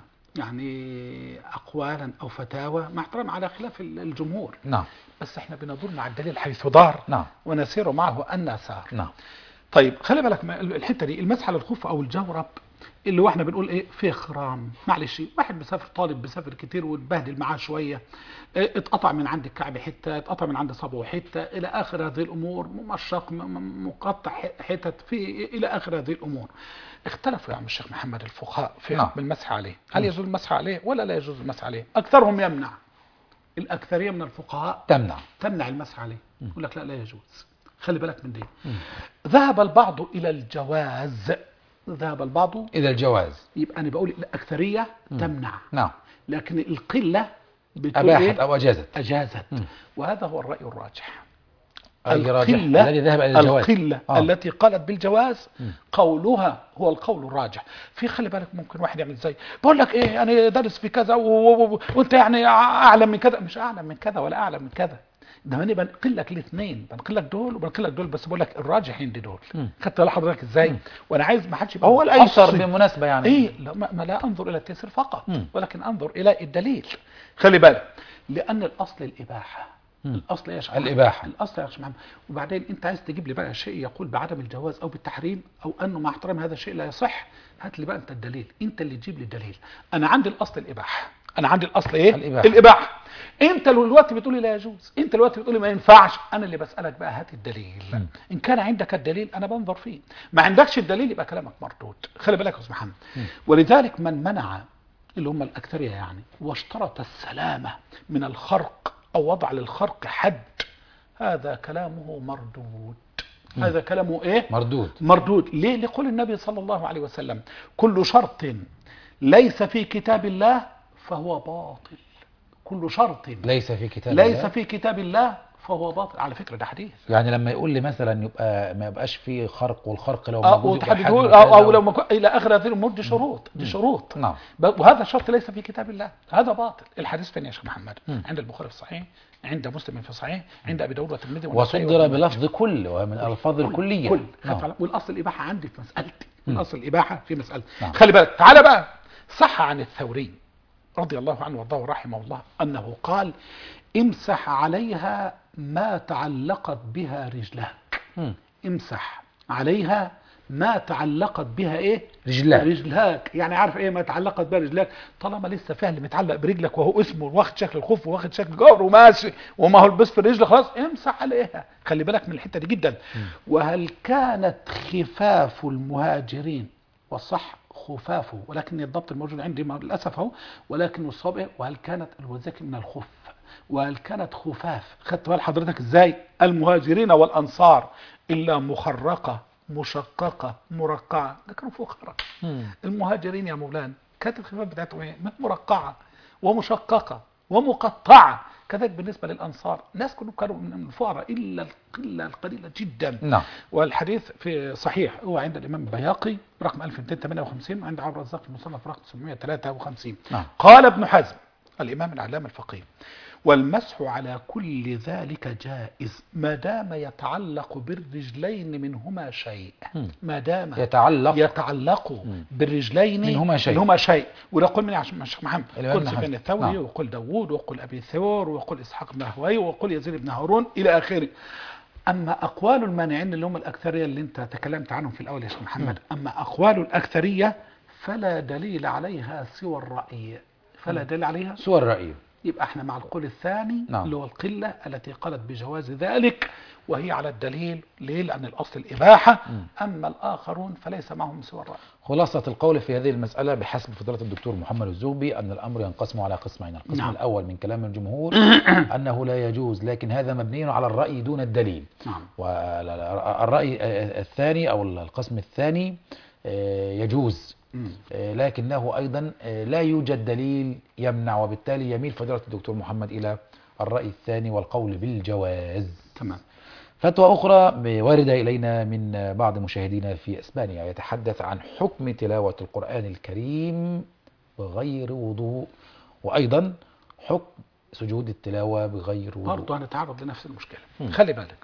يعني أقوالا أو فتاوى مع احترام على خلاف الجمهور نعم بس احنا بندور مع الدليل حيث دار نعم ونسير معه أن سار نعم طيب خلي بالك ما- الحته دي المسح على الخف او الجورب اللي هو احنا بنقول ايه في خرام معلش واحد مسافر طالب بيسافر كتير واتبهدل معاه شويه اه، اتقطع من عند الكعب حته اتقطع من عند صبعه حته الى اخر هذه الامور ممشق م- م- مقطع ح- حتت في الى اخر هذه الامور اختلفوا يا عم الشيخ محمد الفقهاء في نعم. حكم المسح عليه هل يجوز المسح عليه ولا لا يجوز المسح عليه اكثرهم يمنع الاكثريه من الفقهاء تمنع تمنع المسح عليه يقول لك لا لا يجوز خلي بالك من دي ذهب البعض إلى الجواز ذهب البعض إذا الجواز يبقى أنا بقول الأكثرية تمنع نعم لكن القلة بتقول أباحت إيه؟ أو أجازت أجازت وهذا هو الرأي الراجح أي راجح الذي ذهب إلى الجواز القلة آه. التي قالت بالجواز قولها هو القول الراجح في خلي بالك ممكن واحد يعمل ازاي بقول لك ايه انا دارس في كذا و... و... و... وانت يعني اعلم من كذا مش اعلم من كذا ولا اعلم من كذا ده انا بنقل لك الاثنين بنقل لك دول وبنقل لك دول بس بقول لك الراجح عندي دول خدت بالك حضرتك ازاي وانا عايز ما حدش يبقى هو الأيسر متعصب. بالمناسبة يعني ايه لا ما ما لا انظر الى التيسير فقط مم. ولكن انظر الى الدليل خلي بالك لان الاصل الاباحه مم. الاصل ايه يا شيخ الإباحة. محمد؟ الاصل يا شيخ محمد وبعدين انت عايز تجيب لي بقى شيء يقول بعدم الجواز او بالتحريم او انه مع احترام هذا الشيء لا يصح هات لي بقى انت الدليل انت اللي تجيب لي الدليل انا عندي الاصل الاباحه انا عندي الاصل ايه الإباحة. الاباحه انت لو دلوقتي بتقولي لا يجوز انت دلوقتي بتقولي ما ينفعش انا اللي بسالك بقى هات الدليل ان كان عندك الدليل انا بنظر فيه ما عندكش الدليل يبقى كلامك مردود خلي بالك يا استاذ محمد ولذلك من منع اللي هم الاكثريه يعني واشترط السلامه من الخرق او وضع للخرق حد هذا كلامه مردود هذا كلامه ايه مردود مردود ليه لقول النبي صلى الله عليه وسلم كل شرط ليس في كتاب الله فهو باطل كل شرط ليس في كتاب ليس الله. في كتاب الله فهو باطل على فكرة ده حديث يعني لما يقول لي مثلا يبقى ما يبقاش فيه خرق والخرق لو أو موجود يبقى تحددوا حجم أو, كذا أو و- لو ما كو- إلى آخر هذه الأمور دي شروط دي شروط نعم ب- وهذا الشرط ليس في كتاب الله هذا باطل الحديث فين يا شيخ محمد مم. عند البخاري في الصحيح عند مسلم في الصحيح عند أبي داود والترمذي والنسائي وصدر وابن ماجه. بلفظ كل ومن الألفاظ الكلية كل نعم. خدت بالك؟ والاصل الاباحه عندي في مسالتي الاصل الاباحه في مسالتي نعم. خلي بالك تعالى بقى صح عن الثوري رضي الله عنه وارضاه رحمه الله انه قال امسح عليها ما تعلقت بها رجلاك مم. امسح عليها ما تعلقت بها ايه رجلاك. رجلاك يعني عارف ايه ما تعلقت بها رجلاك طالما لسه فيها اللي متعلق برجلك وهو اسمه واخد شكل الخف واخد شكل جار وماشي وما هو لبس في الرجل خلاص امسح عليها خلي بالك من الحته دي جدا وهل كانت خفاف المهاجرين والصح خفافه ولكن الضبط الموجود عندي ما- للاسف اهو ولكن الصواب إيه؟ وهل كانت الوزاك من الخف وهل كانت خفاف خدت بال حضرتك ازاي المهاجرين والانصار الا مخرقه مشققه مرقعه ده كانوا فقراء مم. المهاجرين يا مولانا كانت الخفاف بتاعتهم ايه؟ ما مرقعه ومشققه ومقطعه كذلك بالنسبة للأنصار ناس كلهم كانوا من الفقراء إلا القلة القليلة جدا نعم والحديث في صحيح هو عند الإمام البياقي رقم 1258 وعند عبد الرزاق في المصنف رقم 753 نعم. قال ابن حزم الإمام العلامة الفقيه والمسح على كل ذلك جائز ما دام يتعلق بالرجلين منهما شيء مم. ما دام يتعلق يتعلق مم. بالرجلين منهما شيء. منهما شيء وده قول من عشان الشيخ محمد الإمام قل ابن سفيان حزم. الثوري نعم. وقل داوود وقل أبي ثور وقل إسحاق بن هوي وقل يزيد بن هارون إلى آخره أما أقوال المانعين اللي هم الأكثرية اللي أنت تكلمت عنهم في الأول يا شيخ محمد أما أقوال الأكثرية فلا دليل عليها سوى الرأي فلا دليل عليها سوى الرأي يبقى احنا مع القول الثاني نعم. اللي هو القلة التي قالت بجواز ذلك وهي على الدليل ليه لأن الأصل الإباحة أما الآخرون فليس معهم سوى الرأي خلاصة القول في هذه المسألة بحسب فضيلة الدكتور محمد الزغبي أن الأمر ينقسم على قسمين القسم نعم. الأول من كلام الجمهور أنه لا يجوز لكن هذا مبني على الرأي دون الدليل نعم والرأي الثاني أو القسم الثاني آه، يجوز مم. آه، لكنه أيضا آه، لا يوجد دليل يمنع وبالتالي يميل فضيلة الدكتور محمد إلى الرأي الثاني والقول بالجواز تمام فتوى أخرى واردة إلينا من بعض مشاهدينا في إسبانيا يتحدث عن حكم تلاوة القرآن الكريم بغير وضوء وأيضا حكم سجود التلاوة بغير وضوء برضه هنتعرض لنفس المشكلة مم. خلي بالك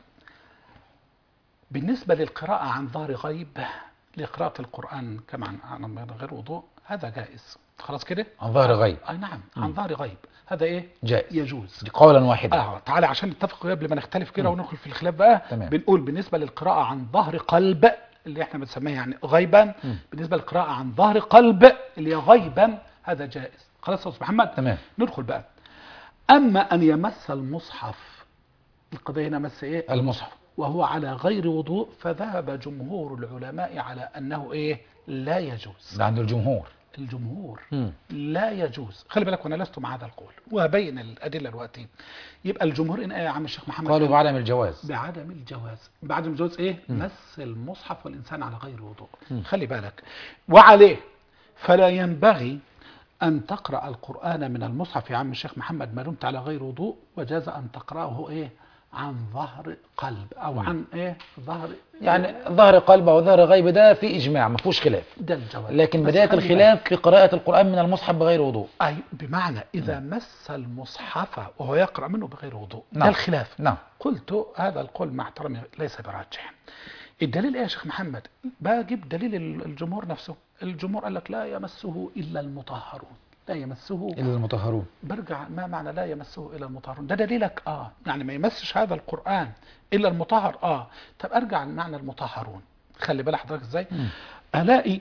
بالنسبة للقراءة عن ظهر غيب لقراءة القرآن كما عن عن من غير وضوء هذا جائز خلاص كده عن ظهر غيب أي نعم عن ظهر غيب هذا إيه جائز يجوز قولا واحدا اه تعالى عشان نتفق قبل ما نختلف كده وندخل في الخلاف بقى تمام. بنقول بالنسبه للقراءه عن ظهر قلب اللي احنا بنسميها يعني غيبا مم. بالنسبه للقراءه عن ظهر قلب اللي هي غيبا هذا جائز خلاص يا استاذ محمد تمام ندخل بقى اما ان يمس المصحف القضيه هنا مس ايه المصحف وهو على غير وضوء فذهب جمهور العلماء على انه ايه لا يجوز ده عند الجمهور الجمهور مم. لا يجوز خلي بالك وانا لست مع هذا القول وهبين الادله دلوقتي يبقى الجمهور ان ايه يا عم الشيخ محمد قالوا قال بعدم الجواز بعدم الجواز بعدم الجواز ايه مس المصحف والانسان على غير وضوء مم. خلي بالك وعليه فلا ينبغي ان تقرا القران من المصحف يا عم الشيخ محمد ما دمت على غير وضوء وجاز ان تقراه ايه عن ظهر قلب او عن ايه ظهر يعني ظهر قلب أو ظهر غيب ده في إجماع ما فيهوش خلاف ده الجواز لكن بس بداية خلي الخلاف في قراءة القرآن من المصحف بغير وضوء أي بمعنى إذا مس المصحف وهو يقرأ منه بغير وضوء نعم. ده الخلاف نعم قلت هذا القول مع احترامي ليس براجح الدليل ايه يا شيخ محمد بجيب دليل الجمهور نفسه الجمهور قال لك لا يمسه إلا المطهرون لا يمسه إلا المطهرون برجع ما معنى لا يمسه إلا المطهرون ده دليلك آه يعني ما يمسش هذا القرآن إلا المطهر آه طب أرجع لمعنى المطهرون خلي بالك حضرتك إزاي مم. ألاقي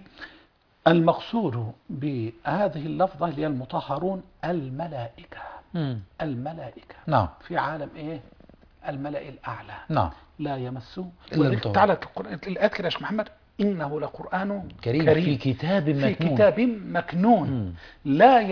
المقصود بهذه اللفظة اللي هي المطهرون الملائكة مم. الملائكة نعم في عالم إيه الملأ الأعلى نعم لا يمسه إلا ولذلك المطهر. تعالى القرآن- الآيات كده يا شيخ محمد إنه لقرآن كريم, كريم في كتاب في مكنون كتاب مكنون مم. لا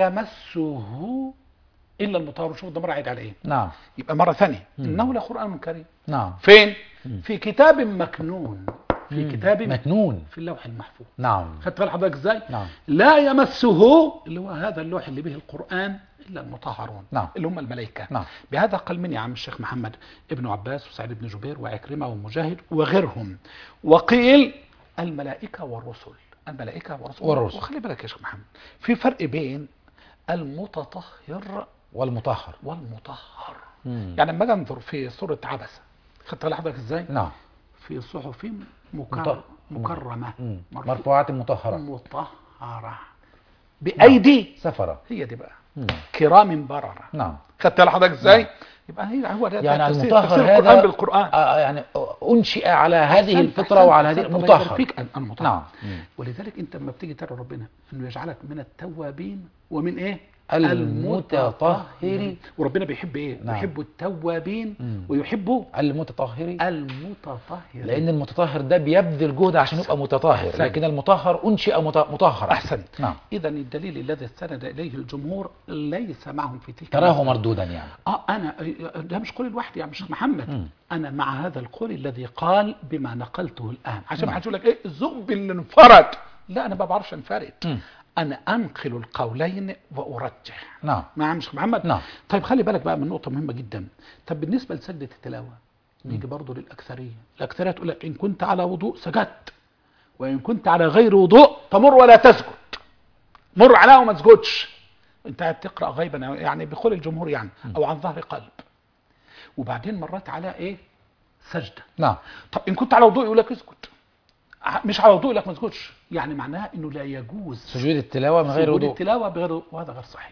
يمسه إلا المطهر شوف ده مرة عيد على إيه نعم يبقى مرة ثانية مم. إنه لقرآن كريم نعم فين مم. في كتاب مكنون في مم. كتاب مكنون في اللوح المحفوظ نعم خدت بال حضرتك ازاي نعم لا يمسه اللي هو هذا اللوح اللي به القرآن إلا المطهرون نعم. اللي هم الملائكة نعم بهذا قال من يا عم الشيخ محمد ابن عباس وسعيد بن جبير وعكرمة ومجاهد وغيرهم وقيل الملائكة والرسل الملائكة والرسل والرسل. وخلي بالك يا شيخ محمد في فرق بين المتطهر والمطهر والمطهر مم. يعني لما اجي انظر في سورة عبسة خدت بالك حضرتك ازاي نعم في صحف مط- مكر... مكرمة مم. مرفوعة مرفوعات مطهرة مطهرة بأيدي سفرة هي دي بقى مم. كرام بررة نعم خدت بالك حضرتك ازاي يبقى هي هو ده يعني تفسير- المطهر تفسير هذا القرآن بالقرآن آه يعني أنشئ على هذه أحسنت- الفطرة أحسنت- وعلى هذه أحسنت، الله يبارك المطهر فيك المطهر نعم مم. ولذلك انت لما بتيجي ترى ربنا انه يجعلك من التوابين ومن ايه المتطهرين. وربنا بيحب ايه نعم. يحب التوابين مم. ويحب المتطهر المتطهرين لأن المتطهر ده بيبذل جهد عشان يبقى متطهر أحسنت. لكن المطهر أنشئ مت- مطهرا احسنت نعم اذا الدليل الذي استند اليه الجمهور ليس معهم في تلك تراه المسألة. مردودا يعني اه انا ده مش قولي لوحدي يا عم الشيخ محمد مم. انا مع هذا القول الذي قال بما نقلته الان عشان نعم. ما حدش يقول لك ايه الزب اللي انفرد لا انا ما بعرفش انفرد مم. انا انقل القولين وارجح نعم مع مش محمد نعم. طيب خلي بالك بقى من نقطه مهمه جدا طب بالنسبه لسجده التلاوه نيجي برضه للاكثريه الاكثريه تقول لك ان كنت على وضوء سجدت وان كنت على غير وضوء فمر ولا تسجد مر عليها وما تسجدش انت قاعد تقرا غيبا يعني بقول الجمهور يعني او عن ظهر قلب وبعدين مرات على ايه سجده نعم طب ان كنت على وضوء يقول لك اسكت ع- مش على وضوء يقول لك ما تسجدش يعني معناها انه لا يجوز سجود التلاوة من غير سجود وضوء التلاوه بغير وضوء وهذا غير صحيح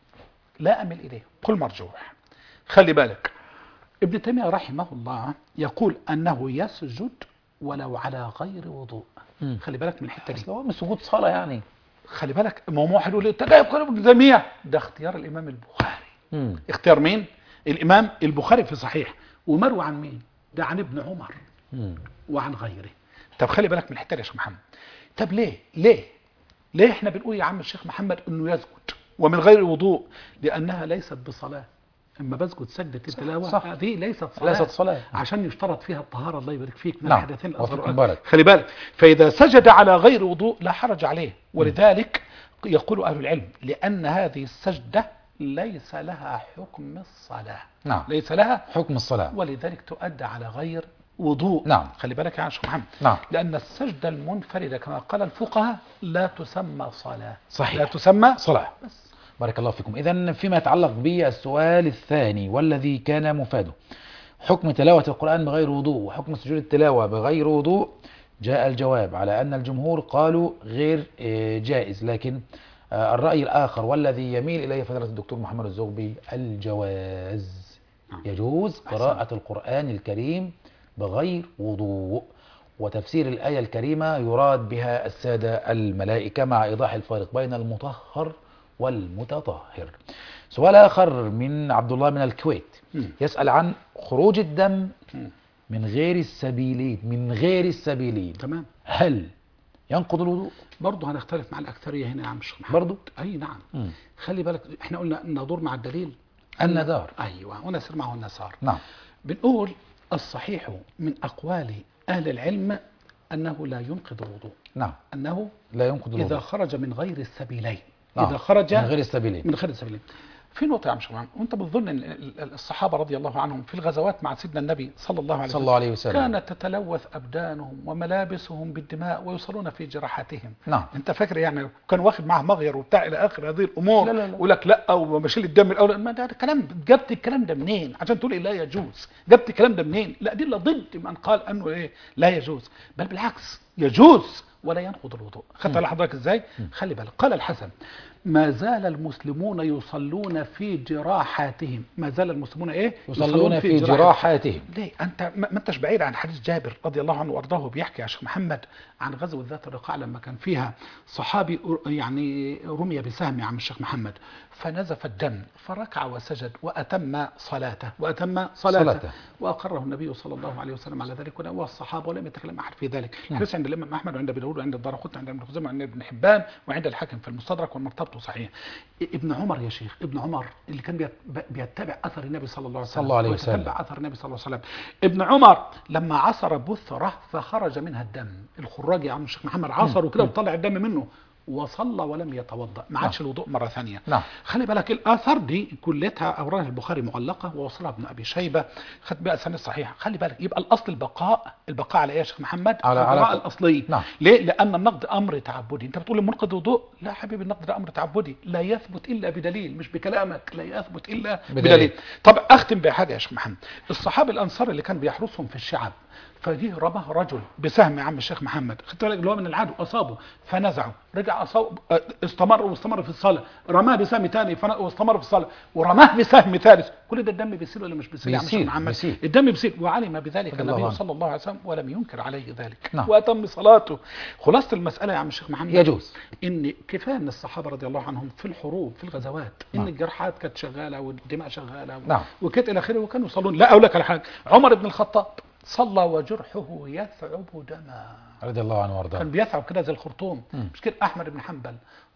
لا امل اليه قل مرجوح خلي بالك ابن تيميه رحمه الله يقول انه يسجد ولو على غير وضوء مم. خلي بالك من الحته دي أصل هو من سجود صلاة يعني خلي بالك ما هو واحد يقول لي انت جايب كلام ابن تيميه ده اختيار الامام البخاري مم. اختيار مين الامام البخاري في صحيح ومروي عن مين ده عن ابن عمر مم. وعن غيره طب خلي بالك من الحته دي يا شيخ محمد طب ليه ليه ليه احنا بنقول يا عم الشيخ محمد انه يسجد ومن غير وضوء لانها ليست بصلاه اما بسجد سجده التلاوه صح. هذه ليست صلاه ليست صلاة. عشان يشترط فيها الطهاره الله يبارك فيك من نعم. الحدثين وفيكم الأصغر بارك. خلي بالك فاذا سجد على غير وضوء لا حرج عليه ولذلك يقول اهل العلم لان هذه السجده ليس لها حكم الصلاه نعم ليس لها حكم الصلاة ولذلك تؤدى على غير وضوء نعم. خلي بالك يا شيخ محمد نعم. لأن السجدة المنفردة كما قال الفقهاء لا تسمى صلاة صحيح. لا تسمى صلاة بس بارك الله فيكم إذا فيما يتعلق بالسؤال الثاني والذي كان مفاده حكم تلاوة القرآن بغير وضوء وحكم سجود التلاوة بغير وضوء جاء الجواب على أن الجمهور قالوا غير آه، جائز لكن آه، الرأي الآخر والذي يميل إليه فضيلة الدكتور محمد الزغبي الجواز نعم. يجوز قراءة القرآن الكريم بغير وضوء وتفسير الآية الكريمة يراد بها السادة الملائكة مع إيضاح الفارق بين المطهر والمتطهر سؤال آخر من عبد الله من الكويت مم. يسأل عن خروج الدم مم. من غير السبيلين من غير السبيلين تمام هل ينقض الوضوء برضه هنختلف مع الأكثرية هنا يا عم الشيخ محمد برضه أي نعم مم. خلي بالك احنا قلنا ندور مع الدليل الندار أيوة ونسير معه النسار نعم بنقول الصحيح من أقوال أهل العلم أنه لا ينقض الوضوء نعم أنه لا ينقض إذا الوضوء خرج من غير السبيلين نعم. إذا خرج من غير السبيلين من خير السبيلين في نقطة يا عم شباب وانت بتظن ان ال- ال- الصحابة رضي الله عنهم في الغزوات مع سيدنا النبي صلى الله عليه صلى وسلم الله عليه وسلم كانت تتلوث ابدانهم وملابسهم بالدماء ويصلون في جراحاتهم نعم انت فاكر يعني كان واخد معاه مغير وبتاع الى اخر هذه الامور لا لا لا. يقول لك لا وبشيل الدم الاول ما ده ده كلام جبت الكلام ده منين عشان تقول إيه لا يجوز جبت الكلام ده منين لا دي ضد من قال انه ايه لا يجوز بل بالعكس يجوز ولا ينقض الوضوء خدت على حضرتك ازاي خلي بالك قال الحسن ما زال المسلمون يصلون في جراحاتهم ما زال المسلمون ايه يصلون في جراحاتهم ليه انت ما ما انتش بعيد عن حديث جابر رضي الله عنه وارضاه بيحكي يا شيخ محمد عن غزوه ذات الرقاع لما كان فيها صحابي يعني رمي بسهم يا عم الشيخ محمد فنزف الدم فركع وسجد واتم صلاته واتم صلاته, صلاته. صلاته واقره النبي صلى الله عليه وسلم على ذلك والصحابه ولم يتكلم احد في ذلك نعم. حديث عند الامام احمد وعند ابي داود وعند الدارقطني وعند ابن خزيمه وعند ابن حبان وعند الحاكم في المستدرك والمرتبط صحيح ابن عمر يا شيخ ابن عمر اللي كان بيت- بيتبع اثر النبي صلى الله عليه وسلم صلى الله عليه ويتتبع وسلم. اثر النبي صلى الله عليه وسلم ابن عمر لما عصر بثره فخرج منها الدم الخراج يا عم الشيخ محمد عصر وكده وطلع الدم منه وصلى ولم يتوضا ما عادش الوضوء مره ثانيه نعم. خلي بالك الاثار دي كلها اوراها البخاري معلقه ووصلها ابن ابي شيبه خد بقى سنه صحيحه خلي بالك يبقى الاصل البقاء البقاء على ايه يا شيخ محمد على- على- البقاء الاصلي نعم. ليه لان النقد امر تعبدي انت بتقول منقض وضوء لا حبيبي النقد ده امر تعبدي لا يثبت الا بدليل مش بكلامك لا يثبت الا بدليل. بدليل, بدليل. طب اختم بحاجه يا شيخ محمد الصحابي الانصار اللي كان بيحرسهم في الشعب فجه رماه رجل بسهم يا عم الشيخ محمد خدت بالك اللي هو من العدو اصابه فنزعه رجع اصاب اه، استمر واستمر في الصلاه رماه بسهم ثاني فن- واستمر في الصلاه ورماه بسهم ثالث كل ده الدم بيسيل ولا مش بيسيل يا عم الشيخ بيسيل، محمد بيسيل. الدم بيسيل وعلم بذلك رضي الله النبي عنه. صلى الله عليه وسلم ولم ينكر عليه ذلك نعم. واتم صلاته خلاصه المساله يا عم الشيخ محمد يجوز. ان كفايه ان الصحابه رضي الله عنهم في الحروب في الغزوات ان نعم. الجراحات كانت شغاله والدماء شغاله و- نعم. وكانت الى اخره وكانوا يصلون لا اقول لك على حاجه عمر بن الخطاب صلى وجرحه يثعب دما رضي الله عنه وارضاه كان بيثعب كده زي الخرطوم مم. مش كده احمد بن حنبل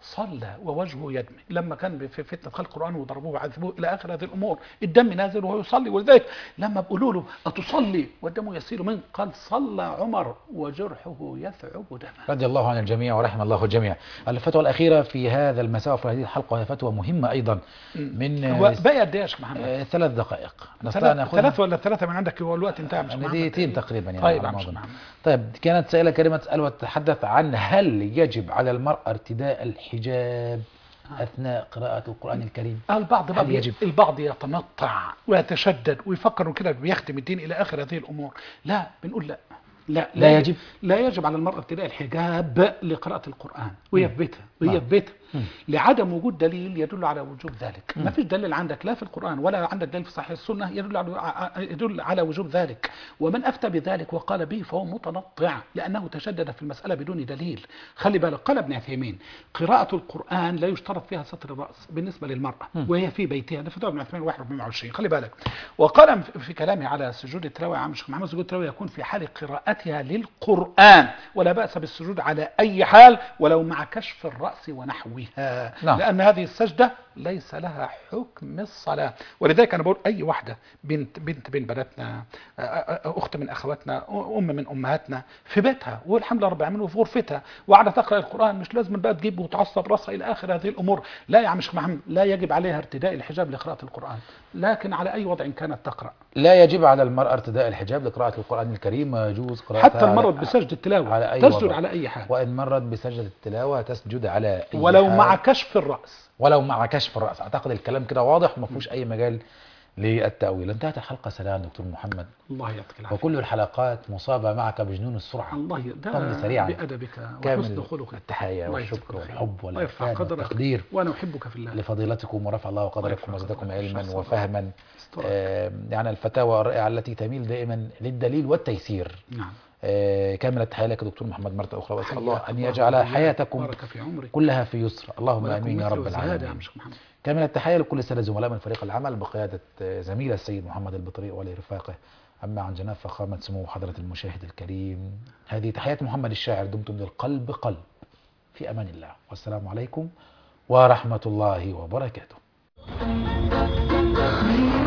صلى ووجهه يدمي لما كان في فتنة خلق القرآن وضربوه وعذبوه إلى آخر هذه الأمور الدم نازل وهو يصلي ولذلك لما بيقولوا له أتصلي والدم يسيل منه قال صلى عمر وجرحه يثعب دما رضي الله عن الجميع ورحم الله الجميع الفتوى الأخيرة في هذا المساء وفي هذه الحلقة وهي فتوى مهمة أيضا من هو باقي قد إيه يا شيخ محمد؟ آه، ثلاث دقائق نستطيع أن ثلاث نأخذها ثلاث ولا ثلاثة من عندك هو الوقت انتهى يا شيخ يعني محمد؟ دقيقتين تقريبا يعني طيب على يا ما شيخ أظن. محمد طيب كانت سائلة كريمة تسأل وتتحدث عن هل يجب على المرأة ارتداء الحجاب أثناء قراءة القرآن الكريم البعض بقى هل يجب؟ البعض يتنطع ويتشدد ويفكر إنه كده بيخدم الدين الى اخر هذه الامور لا بنقول لا لا لا يجب؟ لا يجب على المرأة ابتداء الحجاب لقراءة القرآن وهي في بيتها وهي نعم. في بيتها مم. لعدم وجود دليل يدل على وجوب ذلك ما فيش دليل عندك لا في القرآن ولا عندك دليل في صحيح السنة يدل على يدل على وجوب ذلك ومن أفتى بذلك وقال به فهو متنطع لأنه تشدد في المسألة بدون دليل خلي بالك قال ابن عثيمين قراءة القرآن لا يشترط فيها ستر الرأس بالنسبة للمرأة وهي في بيتها ده فتوى ابن عثيمين 1 خلي بالك وقال في كلامه على سجود التلاوة يا عم الشيخ محمد سجود التلاوة يكون في حال قراءتها للقرآن ولا بأس بالسجود على أي حال ولو مع كشف الرأس ونحوها نعم. لأن هذه السجدة ليس لها حكم الصلاة ولذلك أنا بقول أي واحدة بنت بنت بين بناتنا آه، آه، أخت من أخواتنا أم من أمهاتنا في بيتها والحمد لله رب العالمين وفي غرفتها وقاعدة تقرأ القرآن مش لازم بقى تجيب وتعصب راسها إلى آخر هذه الأمور لا يا عم شيخ محمد لا يجب عليها ارتداء الحجاب لقراءة القرآن لكن على أي وضع كانت تقرأ لا يجب على المرأة ارتداء الحجاب لقراءة القرآن الكريم ويجوز قراءتها حتى المرض على- بسجد التلاوة على أي تسجد وضع. على أي حال وإن مرت بسجدة التلاوة تسجد على أي ولو حال. مع كشف الرأس ولو مع كشف الرأس أعتقد الكلام كده واضح وما فيهوش أي مجال للتأويل انتهت الحلقة سلام دكتور محمد الله يعطيك العافية وكل الحلقات مصابة معك بجنون السرعة الله ي- ده طمني سريعا. بأدبك وحسن كامل خلقك التحية الله والشكر يجزاك خير. والحب الله يرفع والإحسان قدرك والتقدير وأنا أحبك في الله لفضيلتكم ورفع الله يرفع قدركم وزدكم قدرك. علما شخص وفهما استرك. آه، يعني الفتاوى الرائعة التي تميل دائما للدليل والتيسير نعم آه، كامل التحية لك دكتور محمد مرة أخرى وأسأل الله حياك أن الله يجعل وإياك. حياتكم بارك في عمرك كلها في يسر اللهم ولكم آمين يا مثل رب وزيادة يا عم العالمين شيخ محمد كامل التحية لكل السادة زملاء من فريق العمل بقيادة آه، زميل السيد محمد البطريق ولرفاقه أما عن جناب فخامة سمو حضرة المشاهد الكريم هذه تحيات محمد الشاعر دمتم للقلب قلب في أمان الله والسلام عليكم ورحمة الله وبركاته